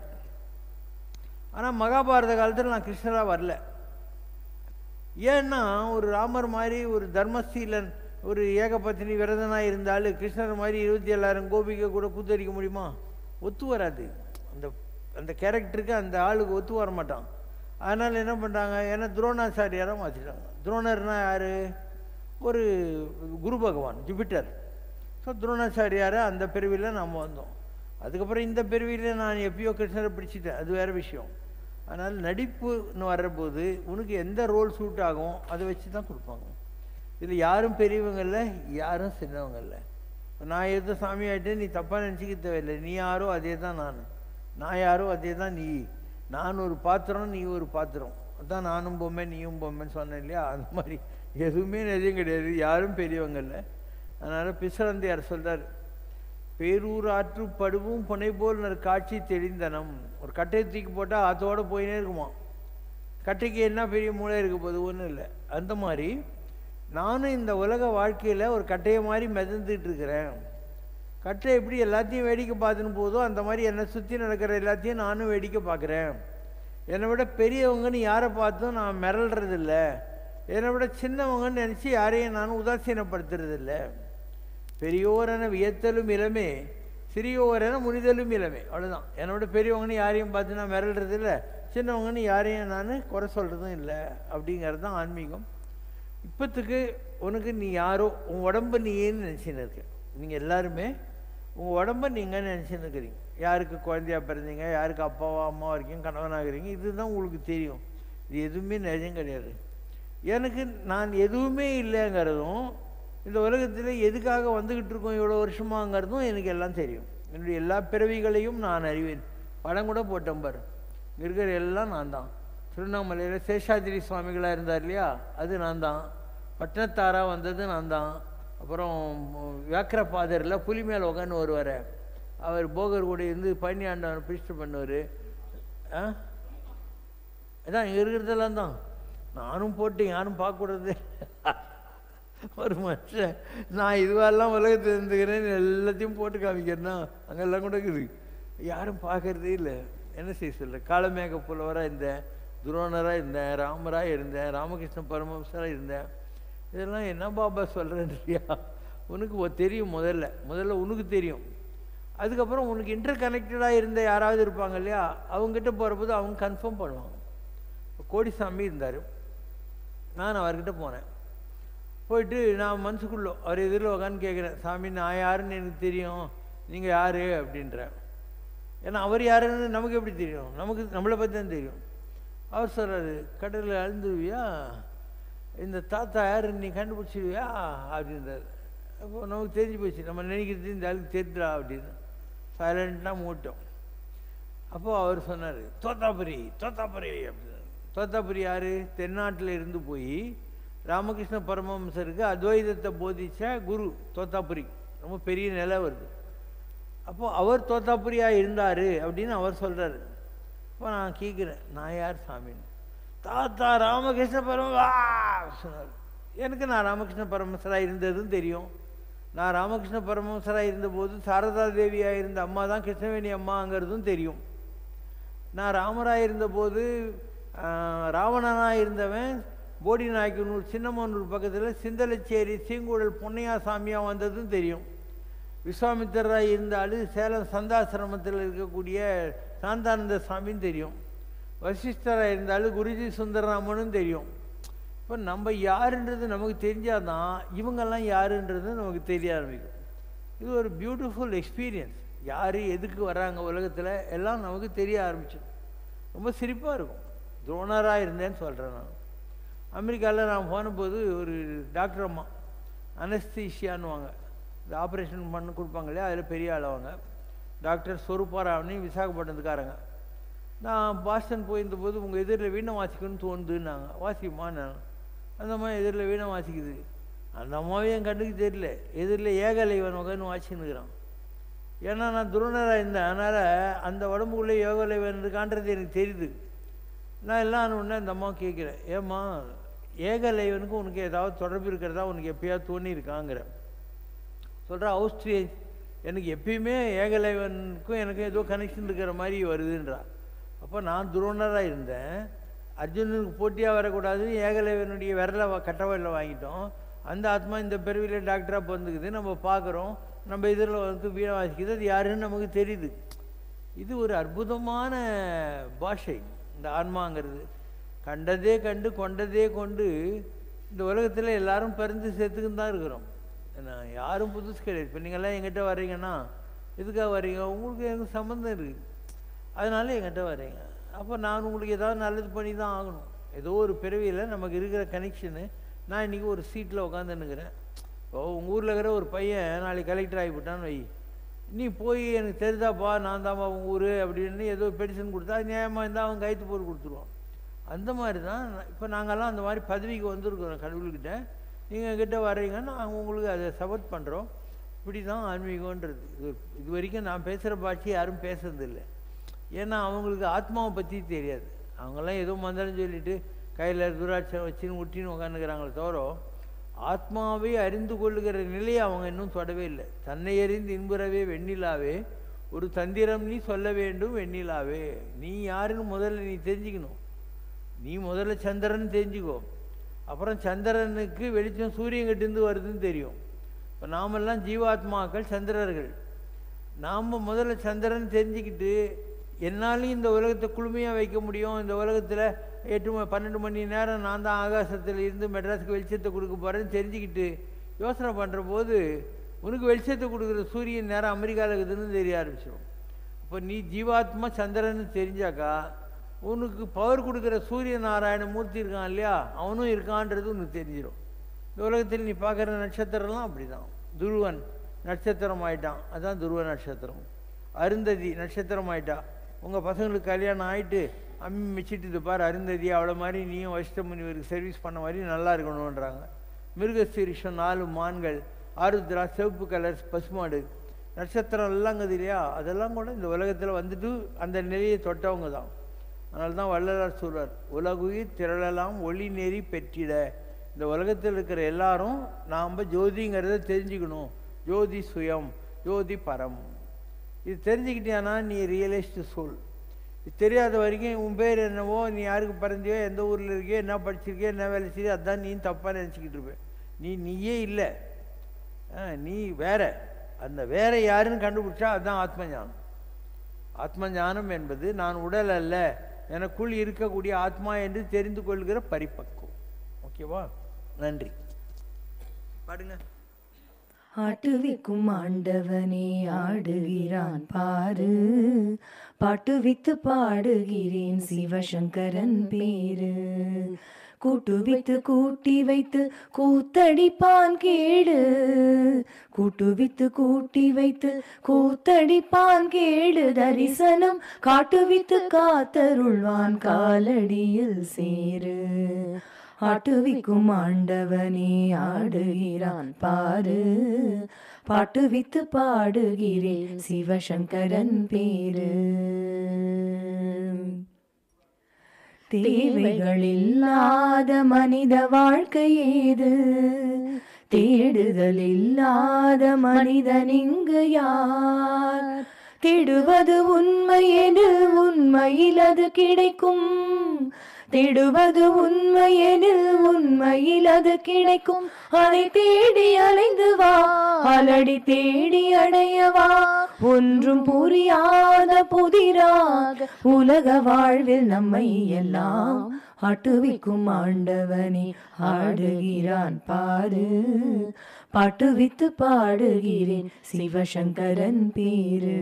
ஆனால் மகாபாரத காலத்தில் நான் கிருஷ்ணராக வரல ஏன்னா ஒரு ராமர் மாதிரி ஒரு தர்மசீலன் ஒரு ஏகபத்தினி விரதனாக இருந்தாலும் கிருஷ்ணர் மாதிரி இருபத்தி ஏழாயிரம் கோபிகை கூட கூத்தரிக்க முடியுமா ஒத்து வராது அந்த அந்த கேரக்டருக்கு அந்த ஆளுக்கு ஒத்து வர மாட்டான் அதனால் என்ன பண்ணுறாங்க ஏன்னா துரோணாச்சாரியாரை மாற்றிட்டாங்க துரோணர்னா யார் ஒரு குரு பகவான் ஜூபிட்டர் ஸோ துரோணாச்சாரியாரை அந்த பிரிவில் நாம் வந்தோம் அதுக்கப்புறம் இந்த பிரிவில் நான் எப்பயோ கிருஷ்ணரை பிடிச்சிட்டேன் அது வேறு விஷயம் அதனால் நடிப்புன்னு வர்றபோது உனக்கு எந்த ரோல் சூட் ஆகும் அதை வச்சு தான் கொடுப்பாங்க இதில் யாரும் பெரியவங்க இல்லை யாரும் சின்னவங்க இல்லை இப்ப நான் எதுவும் சாமி ஆகிட்டு நீ தப்பாக நினச்சிக்க தேவையில்லை நீ யாரோ அதே தான் நான் நான் யாரோ அதே தான் நீ நான் ஒரு பாத்திரம் நீ ஒரு பாத்திரம் அதான் நானும் பொம்மை நீயும் பொம்மைன்னு சொன்னேன் இல்லையா அந்த மாதிரி எதுவுமே நிஜம் கிடையாது யாரும் பெரியவங்க இல்லை அதனால் பிசரந்தையார் சொல்றார் பேரூர் ஆற்று படுவும் புனை போல் நற் காட்சி தெளிந்தனம் ஒரு கட்டையை தூக்கி போட்டால் அதோட போயினே இருக்குமா கட்டைக்கு என்ன பெரிய மூளை இருக்க போது ஒன்றும் இல்லை அந்த மாதிரி நானும் இந்த உலக வாழ்க்கையில் ஒரு கட்டையை மாதிரி மிதந்துட்டு இருக்கிறேன் கட்டை எப்படி எல்லாத்தையும் வேடிக்கை பார்த்துன்னு போதோ அந்த மாதிரி என்னை சுற்றி நடக்கிற எல்லாத்தையும் நானும் வேடிக்கை பார்க்குறேன் என்னை விட பெரியவங்கன்னு யாரை பார்த்தும் நான் மிரள்றதில்ல என்னை விட சின்னவங்கன்னு நினச்சி யாரையும் நான் உதாசீனப்படுத்துறதில்ல பெரியோரென வியத்தலும் இளமே சிறியோரென முனிதலும் இளமே அவ்வளோதான் என்னை விட பெரியவங்கன்னு யாரையும் பார்த்து நான் மிரள்றது இல்லை சின்னவங்கன்னு யாரையும் நான் குறை சொல்கிறதும் இல்லை அப்படிங்கிறது தான் ஆன்மீகம் இப்போத்துக்கு உனக்கு நீ யாரோ உன் உடம்பு நீயேன்னு நினச்சின்னு இருக்க நீங்கள் எல்லாருமே உங்கள் உடம்ப நீங்கள் நினச்சின்னு இருக்கிறீங்க யாருக்கு குழந்தையா பிறந்தீங்க யாருக்கு அப்பாவா அம்மாவா இருக்கீங்க கணவனாகிறீங்க இதுதான் உங்களுக்கு தெரியும் இது எதுவுமே நிஜம் கிடையாது எனக்கு நான் எதுவுமே இல்லைங்கிறதும் இந்த உலகத்தில் எதுக்காக வந்துக்கிட்டு இருக்கோம் இவ்வளோ வருஷமாங்கிறதும் எனக்கு எல்லாம் தெரியும் என்னுடைய எல்லா பிறவிகளையும் நான் அறிவேன் படம் கூட போட்டேன் பாரு இங்க இருக்கிற எல்லாம் நான் தான் திருவண்ணாமலையில் சேஷாதிரி சுவாமிகளாக இருந்தார் இல்லையா அது நான் தான் பட்டினத்தாரா வந்தது நான் தான் அப்புறம் வியாக்கிரபாதரில் புலி மேல் உட்காந்து வருவார் அவர் போகர் கூட இருந்து பழனி ஆண்டவன் பிரிஷ்டு பண்ணுவார் ஆ அதான் இங்கே இருக்கிறதெல்லாம் தான் நானும் போட்டு யாரும் பார்க்கக்கூடாது ஒரு மனுஷன் நான் இதுவெல்லாம் உலகத்தில் இருந்துக்கிறேன்னு எல்லாத்தையும் போட்டு காமிக்கிறேன்னா அங்கெல்லாம் கூட இருக்குது யாரும் பார்க்கறதே இல்லை என்ன செய்ய சொல்ல காலமேக புலவராக இருந்தேன் துரோணராக இருந்தேன் ராமராக இருந்தேன் ராமகிருஷ்ண பரமஹம்சராக இருந்தேன் இதெல்லாம் என்ன பாபா சொல்கிறேன்றியா உனக்கு ஒ- தெரியும் முதல்ல முதல்ல உனக்கு தெரியும் அதுக்கப்புறம் உனக்கு இன்டர் கனெக்டடாக இருந்த யாராவது இருப்பாங்க இல்லையா அவங்ககிட்ட போகிறபோது அவங்க கன்ஃபார்ம் பண்ணுவாங்க இப்போ கோடிசாமி இருந்தார் நான் அவர்கிட்ட போனேன் போயிட்டு நான் மனசுக்குள்ளே அவர் எதிரில் உட்காந்து கேட்குறேன் சாமி நான் யாருன்னு எனக்கு தெரியும் நீங்கள் யார் அப்படின்றேன் ஏன்னா அவர் யாருன்னு நமக்கு எப்படி தெரியும் நமக்கு நம்மளை பற்றி தான் தெரியும் அவர் சொல்கிறாரு கடலில் அழுந்துருவியா இந்த தாத்தா யார் நீ கண்டுபிடிச்சிருவியா அப்படின்றாரு அப்போ நமக்கு தெரிஞ்சு போச்சு நம்ம நினைக்கிறது இந்த ஆளுக்கு தெரியுதா அப்படின்னு சைலண்ட்டாக மூட்டோம் அப்போது அவர் சொன்னார் தோத்தாபுரி தோத்தாபுரி அப்படின்னு தோத்தாபுரி யார் தென்னாட்டில் இருந்து போய் ராமகிருஷ்ண பரமஹம்சருக்கு அத்வைதத்தை போதிச்ச குரு தோத்தாபுரி ரொம்ப பெரிய நிலை வருது அப்போது அவர் தோத்தாபுரியாக இருந்தார் அப்படின்னு அவர் சொல்கிறாரு அப்போ நான் கேட்குறேன் நான் யார் சாமின்னு தாத்தா ராமகிருஷ்ண பரம சொன்னார் எனக்கு நான் ராமகிருஷ்ண பரமஹம்சராக இருந்ததும் தெரியும் நான் ராமகிருஷ்ண பரமஹம்சராக இருந்தபோது சாரதா தேவியாக இருந்த அம்மா தான் கிருஷ்ணவேணி அம்மாங்கிறதும் தெரியும் நான் ராமராக இருந்தபோது ராவணனாக இருந்தவன் போடி நாயக்கனூர் சின்னமனூர் பக்கத்தில் சிந்தலச்சேரி சீங்கூடல் பொன்னையா சாமியாக வந்ததும் தெரியும் விஸ்வாமித்திரராக இருந்தாலும் சேலம் சந்தாசிரமத்தில் இருக்கக்கூடிய சாந்தானந்த சாமின்னு தெரியும் வசிஷ்டராக இருந்தாலும் குருஜி சுந்தரராமனும் தெரியும் இப்போ நம்ம யாருன்றது நமக்கு தெரிஞ்சாதான் இவங்கெல்லாம் யாருன்றது நமக்கு தெரிய ஆரம்பிக்கும் இது ஒரு பியூட்டிஃபுல் எக்ஸ்பீரியன்ஸ் யார் எதுக்கு வராங்க உலகத்தில் எல்லாம் நமக்கு தெரிய ஆரம்பிச்சிடும் ரொம்ப சிரிப்பாக இருக்கும் துரோணராக இருந்தேன்னு சொல்கிறேன் நான் அமெரிக்காவில் நான் போனபோது ஒரு டாக்டர் அம்மா அனஸ்தீஷியான்னுவாங்க இந்த ஆப்ரேஷன் பண்ணி கொடுப்பாங்க இல்லையா அதில் பெரிய ஆளவங்க டாக்டர் சொருப்பாராவணி விசாகப்பட்டினத்துக்காரங்க நான் பாஸ்டன் போயிருந்தபோது உங்கள் எதிரில் வீணை வாசிக்கணும்னு தோணுதுன்னாங்க வாசிக்குமா நான் அந்த அம்மா எதிரில் வீணை வாசிக்குது அந்த அம்மாவே என் கண்ணுக்கு தெரியல எதிரில் ஏகலைவன் உட்காந்து வாசிச்சுன்னுக்குறான் ஏன்னா நான் துருணராக இருந்தேன் அதனால் அந்த உடம்புக்குள்ளே யோகலைவன் இருக்கான்றது எனக்கு தெரியுது நான் எல்லாம் உடனே அந்த அம்மா கேட்குறேன் ஏம்மா ஏகலைவனுக்கும் உனக்கு ஏதாவது தொடர்பு இருக்கிறதா உனக்கு எப்பயாவது தோணி இருக்காங்கிறேன் சொல்கிற ஆஸ்திரிய எனக்கு எப்பயுமே ஏகலைவனுக்கும் எனக்கு ஏதோ கனெக்ஷன் இருக்கிற மாதிரி வருதுன்றா அப்போ நான் துரோணராக இருந்தேன் அர்ஜுனனுக்கு போட்டியாக வரக்கூடாதுன்னு ஏகலைவனுடைய விரலை கட்டவரில் வாங்கிட்டோம் அந்த ஆத்மா இந்த பிறவியில் டாக்டராக பிறந்துக்குது நம்ம பார்க்குறோம் நம்ம இதில் வந்து வீணை வாசிக்குது அது யாருன்னு நமக்கு தெரியுது இது ஒரு அற்புதமான பாஷை இந்த ஆன்மாங்கிறது கண்டதே கண்டு கொண்டதே கொண்டு இந்த உலகத்தில் எல்லாரும் பிறந்து சேர்த்துக்குன்னு தான் இருக்கிறோம் ஏன்னா யாரும் புதுசு கிடையாது இப்போ நீங்கள்லாம் எங்கிட்ட வர்றீங்கன்னா எதுக்காக வர்றீங்க உங்களுக்கு எனக்கு சம்மந்தம் இருக்குது அதனால எங்கிட்ட வர்றீங்க அப்போ நான் உங்களுக்கு ஏதாவது நல்லது பண்ணி தான் ஆகணும் ஏதோ ஒரு பிறவியில் நமக்கு இருக்கிற கனெக்ஷனு நான் இன்றைக்கி ஒரு சீட்டில் உட்காந்துன்னுக்கிறேன் ஓ உங்கள் ஊரில் இருக்கிற ஒரு பையன் நாளைக்கு கலெக்டர் ஆகிவிட்டான்னு வை நீ போய் எனக்கு தெரிதாப்பா நான் தான்ப்பா உங்கள் ஊர் அப்படின்னு ஏதோ பெடிஷன் கொடுத்தா நியாயமாக இருந்தால் அவன் கைத்து போட்டு கொடுத்துருவான் அந்த மாதிரி தான் இப்போ நாங்கள்லாம் அந்த மாதிரி பதவிக்கு வந்திருக்கிறோம் கடவுள்கிட்ட நீங்கள் எங்கிட்ட வர்றீங்கன்னா நாங்கள் உங்களுக்கு அதை சப்போர்ட் பண்ணுறோம் இப்படி தான் ஆன்மீகன்றது இது இது வரைக்கும் நான் பேசுகிற பாட்சி யாரும் பேசுறதில்லை ஏன்னா அவங்களுக்கு ஆத்மாவை பற்றி தெரியாது அவங்கெல்லாம் ஏதோ மந்திரம் சொல்லிட்டு கையில் துராட்சம் வச்சுன்னு முட்டின்னு உட்காந்துக்கிறாங்களே தவிர ஆத்மாவை அறிந்து கொள்ளுகிற நிலையை அவங்க இன்னும் தொடவே இல்லை தன்னை அறிந்து இன்புறவே வெண்ணிலாவே ஒரு தந்திரம் நீ சொல்ல வேண்டும் வெண்ணிலாவே நீ யாருன்னு முதல்ல நீ தெரிஞ்சுக்கணும் நீ முதல்ல சந்திரன் தெரிஞ்சுக்கோ அப்புறம் சந்திரனுக்கு வெளிச்சம் சூரியன்கிட்டேருந்து வருதுன்னு தெரியும் இப்போ நாமெல்லாம் ஜீவாத்மாக்கள் சந்திரர்கள் நாம் முதல்ல சந்திரன் தெரிஞ்சுக்கிட்டு என்னாலையும் இந்த உலகத்தை குளுமையாக வைக்க முடியும் இந்த உலகத்தில் எட்டு ம பன்னெண்டு மணி நேரம் நான் தான் ஆகாசத்தில் இருந்து மெட்ராஸுக்கு வெளிச்சத்தை கொடுக்க போகிறேன்னு தெரிஞ்சுக்கிட்டு யோசனை பண்ணுற போது உனக்கு வெளிச்சத்தை கொடுக்குற சூரியன் நேரம் அமெரிக்காவில் இருக்குதுன்னு தெரிய ஆரம்பிச்சிடும் இப்போ நீ ஜீவாத்மா சந்திரன்னு தெரிஞ்சாக்கா உனக்கு பவர் கொடுக்குற சூரிய நாராயண மூர்த்தி இருக்கான் இல்லையா அவனும் இருக்கான்றது உனக்கு தெரிஞ்சிடும் இந்த உலகத்தில் நீ பார்க்குற நட்சத்திரம்லாம் அப்படி தான் துருவன் நட்சத்திரம் ஆயிட்டான் அதான் துருவ நட்சத்திரம் அருந்ததி நட்சத்திரம் ஆயிட்டா உங்கள் பசங்களுக்கு கல்யாணம் ஆகிட்டு அம்மி மிச்சிட்டு இது பாரு அருந்ததி அவ்வளோ மாதிரி நீயும் வசிஷ்ட முனிவருக்கு சர்வீஸ் பண்ண மாதிரி நல்லா இருக்கணுன்றாங்க மிருகசீரிஷம் நாலு மான்கள் ஆருத்ரா சிவப்பு கலர்ஸ் பசுமாடு நட்சத்திரம் எல்லாங்குது இல்லையா அதெல்லாம் கூட இந்த உலகத்தில் வந்துட்டு அந்த நிலையை தொட்டவங்க தான் அதனால தான் வள்ளலார் சொல்றார் உலகுயிர் திரளலாம் ஒளி நெறி பெற்றிட இந்த உலகத்தில் இருக்கிற எல்லாரும் நாம் ஜோதிங்கிறத தெரிஞ்சுக்கணும் ஜோதி சுயம் ஜோதி பரம் இது தெரிஞ்சுக்கிட்டியானா நீ ரியலைஸ்டு சொல் இது தெரியாத வரைக்கும் உன் பேர் என்னவோ நீ யாருக்கு பிறந்தியோ எந்த ஊரில் இருக்கியோ என்ன படிச்சிருக்கியோ என்ன வேலை செய்யோ அதான் நீ தப்பாக நினச்சிக்கிட்டு இருப்பேன் நீ நீயே இல்லை ஆ, நீ வேற அந்த வேற யாருன்னு கண்டுபிடிச்சா அதுதான் ஆத்ம ஞானம் ஆத்ம ஞானம் என்பது நான் உடல் அல்ல எனக்குள் இருக்கக்கூடிய ஆத்மா என்று தெரிந்து கொள்கிற பரிபக்குவம் ஓகேவா நன்றி பாடுங்க ஆட்டுவிக்கும் ஆண்டவனே ஆடுகிறான் பாரு பாட்டுவித்து பாடுகிறேன் சிவசங்கரன் பேரு கூட்டுவித்து கூட்டி வைத்து கூத்தடிப்பான் கேடு கூட்டுவித்து கூட்டி வைத்து கூத்தடிப்பான் கேடு தரிசனம் காட்டுவித்து காத்தருள்வான் காலடியில் சேரு ஆட்டுவிக்கும் ஆண்டவனே ஆடுகிறான் பாரு பாட்டுவித்து பாடுகிறேன் சிவசங்கரன் பேரு தேவைகள் இல்லாத மனித வாழ்க்கை ஏது தேடுதல் இல்லாத மனிதன் இங்கு யார் தேடுவது உண்மையெனில் உண்மையில் அது கிடைக்கும் தேடுவது உண்மையெனில் உண்மையில் அது கிடைக்கும் அதை தேடி அலைந்து வா அலடி தேடி அடையவா ஒன்றும் புரியாத புதிராக உலக வாழ்வில் நம்மை எல்லாம் ஆட்டுவிக்கும் ஆண்டவனே ஆடுகிறான் பாரு பாட்டுவித்து பாடுகிறேன் சிவசங்கரன் பேரு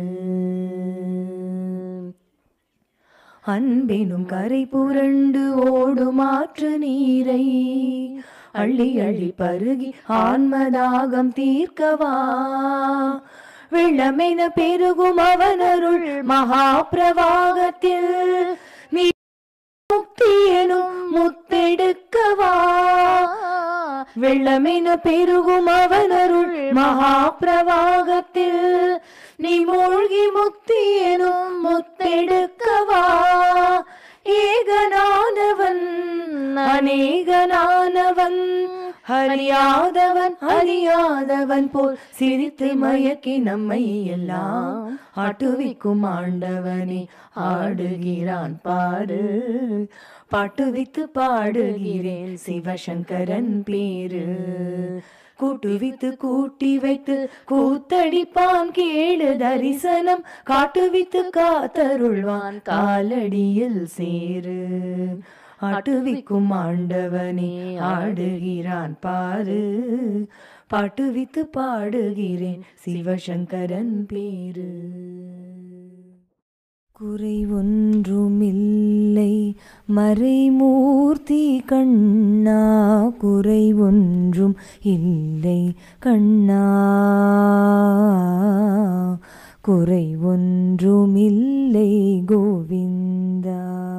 அன்பினும் கரை புரண்டு ஓடும் ஆற்று நீரை அள்ளி அள்ளி பருகி ஆன்மதாகம் தீர்க்கவா வெள்ளமென பெருகும் அவனருள் மகா பிரவாகத்தில் நீ முக்தி எனும் முத்தெடுக்கவா வெள்ளமென பெருகும் அவனருள் மகா பிரவாகத்தில் நீ மூழ்கி முக்தி எனும் முத்தெடுக்கவா ஏகனானவன் அநேகனானவன் அறியாதவன் அறியாதவன் போல் சிரித்து மயக்கி நம்மை எல்லாம் ஆட்டுவிக்கும் ஆண்டவனே ஆடுகிறான் பாரு பாட்டுவித்து பாடுகிறேன் சிவசங்கரன் பேரு கூட்டுவித்து கூட்டி வைத்து கூத்தடிப்பான் கேளு தரிசனம் காட்டுவித்து காத்தருள்வான் காலடியில் சேரு ஆட்டுவிக்கும் ஆண்டவனே ஆடுகிறான் பாரு பாட்டுவித்து பாடுகிறேன் சிவசங்கரன் பேரு குறை ஒன்றுமில்லை மறைமூர்த்தி கண்ணா குறை ஒன்றும் இல்லை கண்ணா குறை ஒன்றுமில்லை கோவிந்தா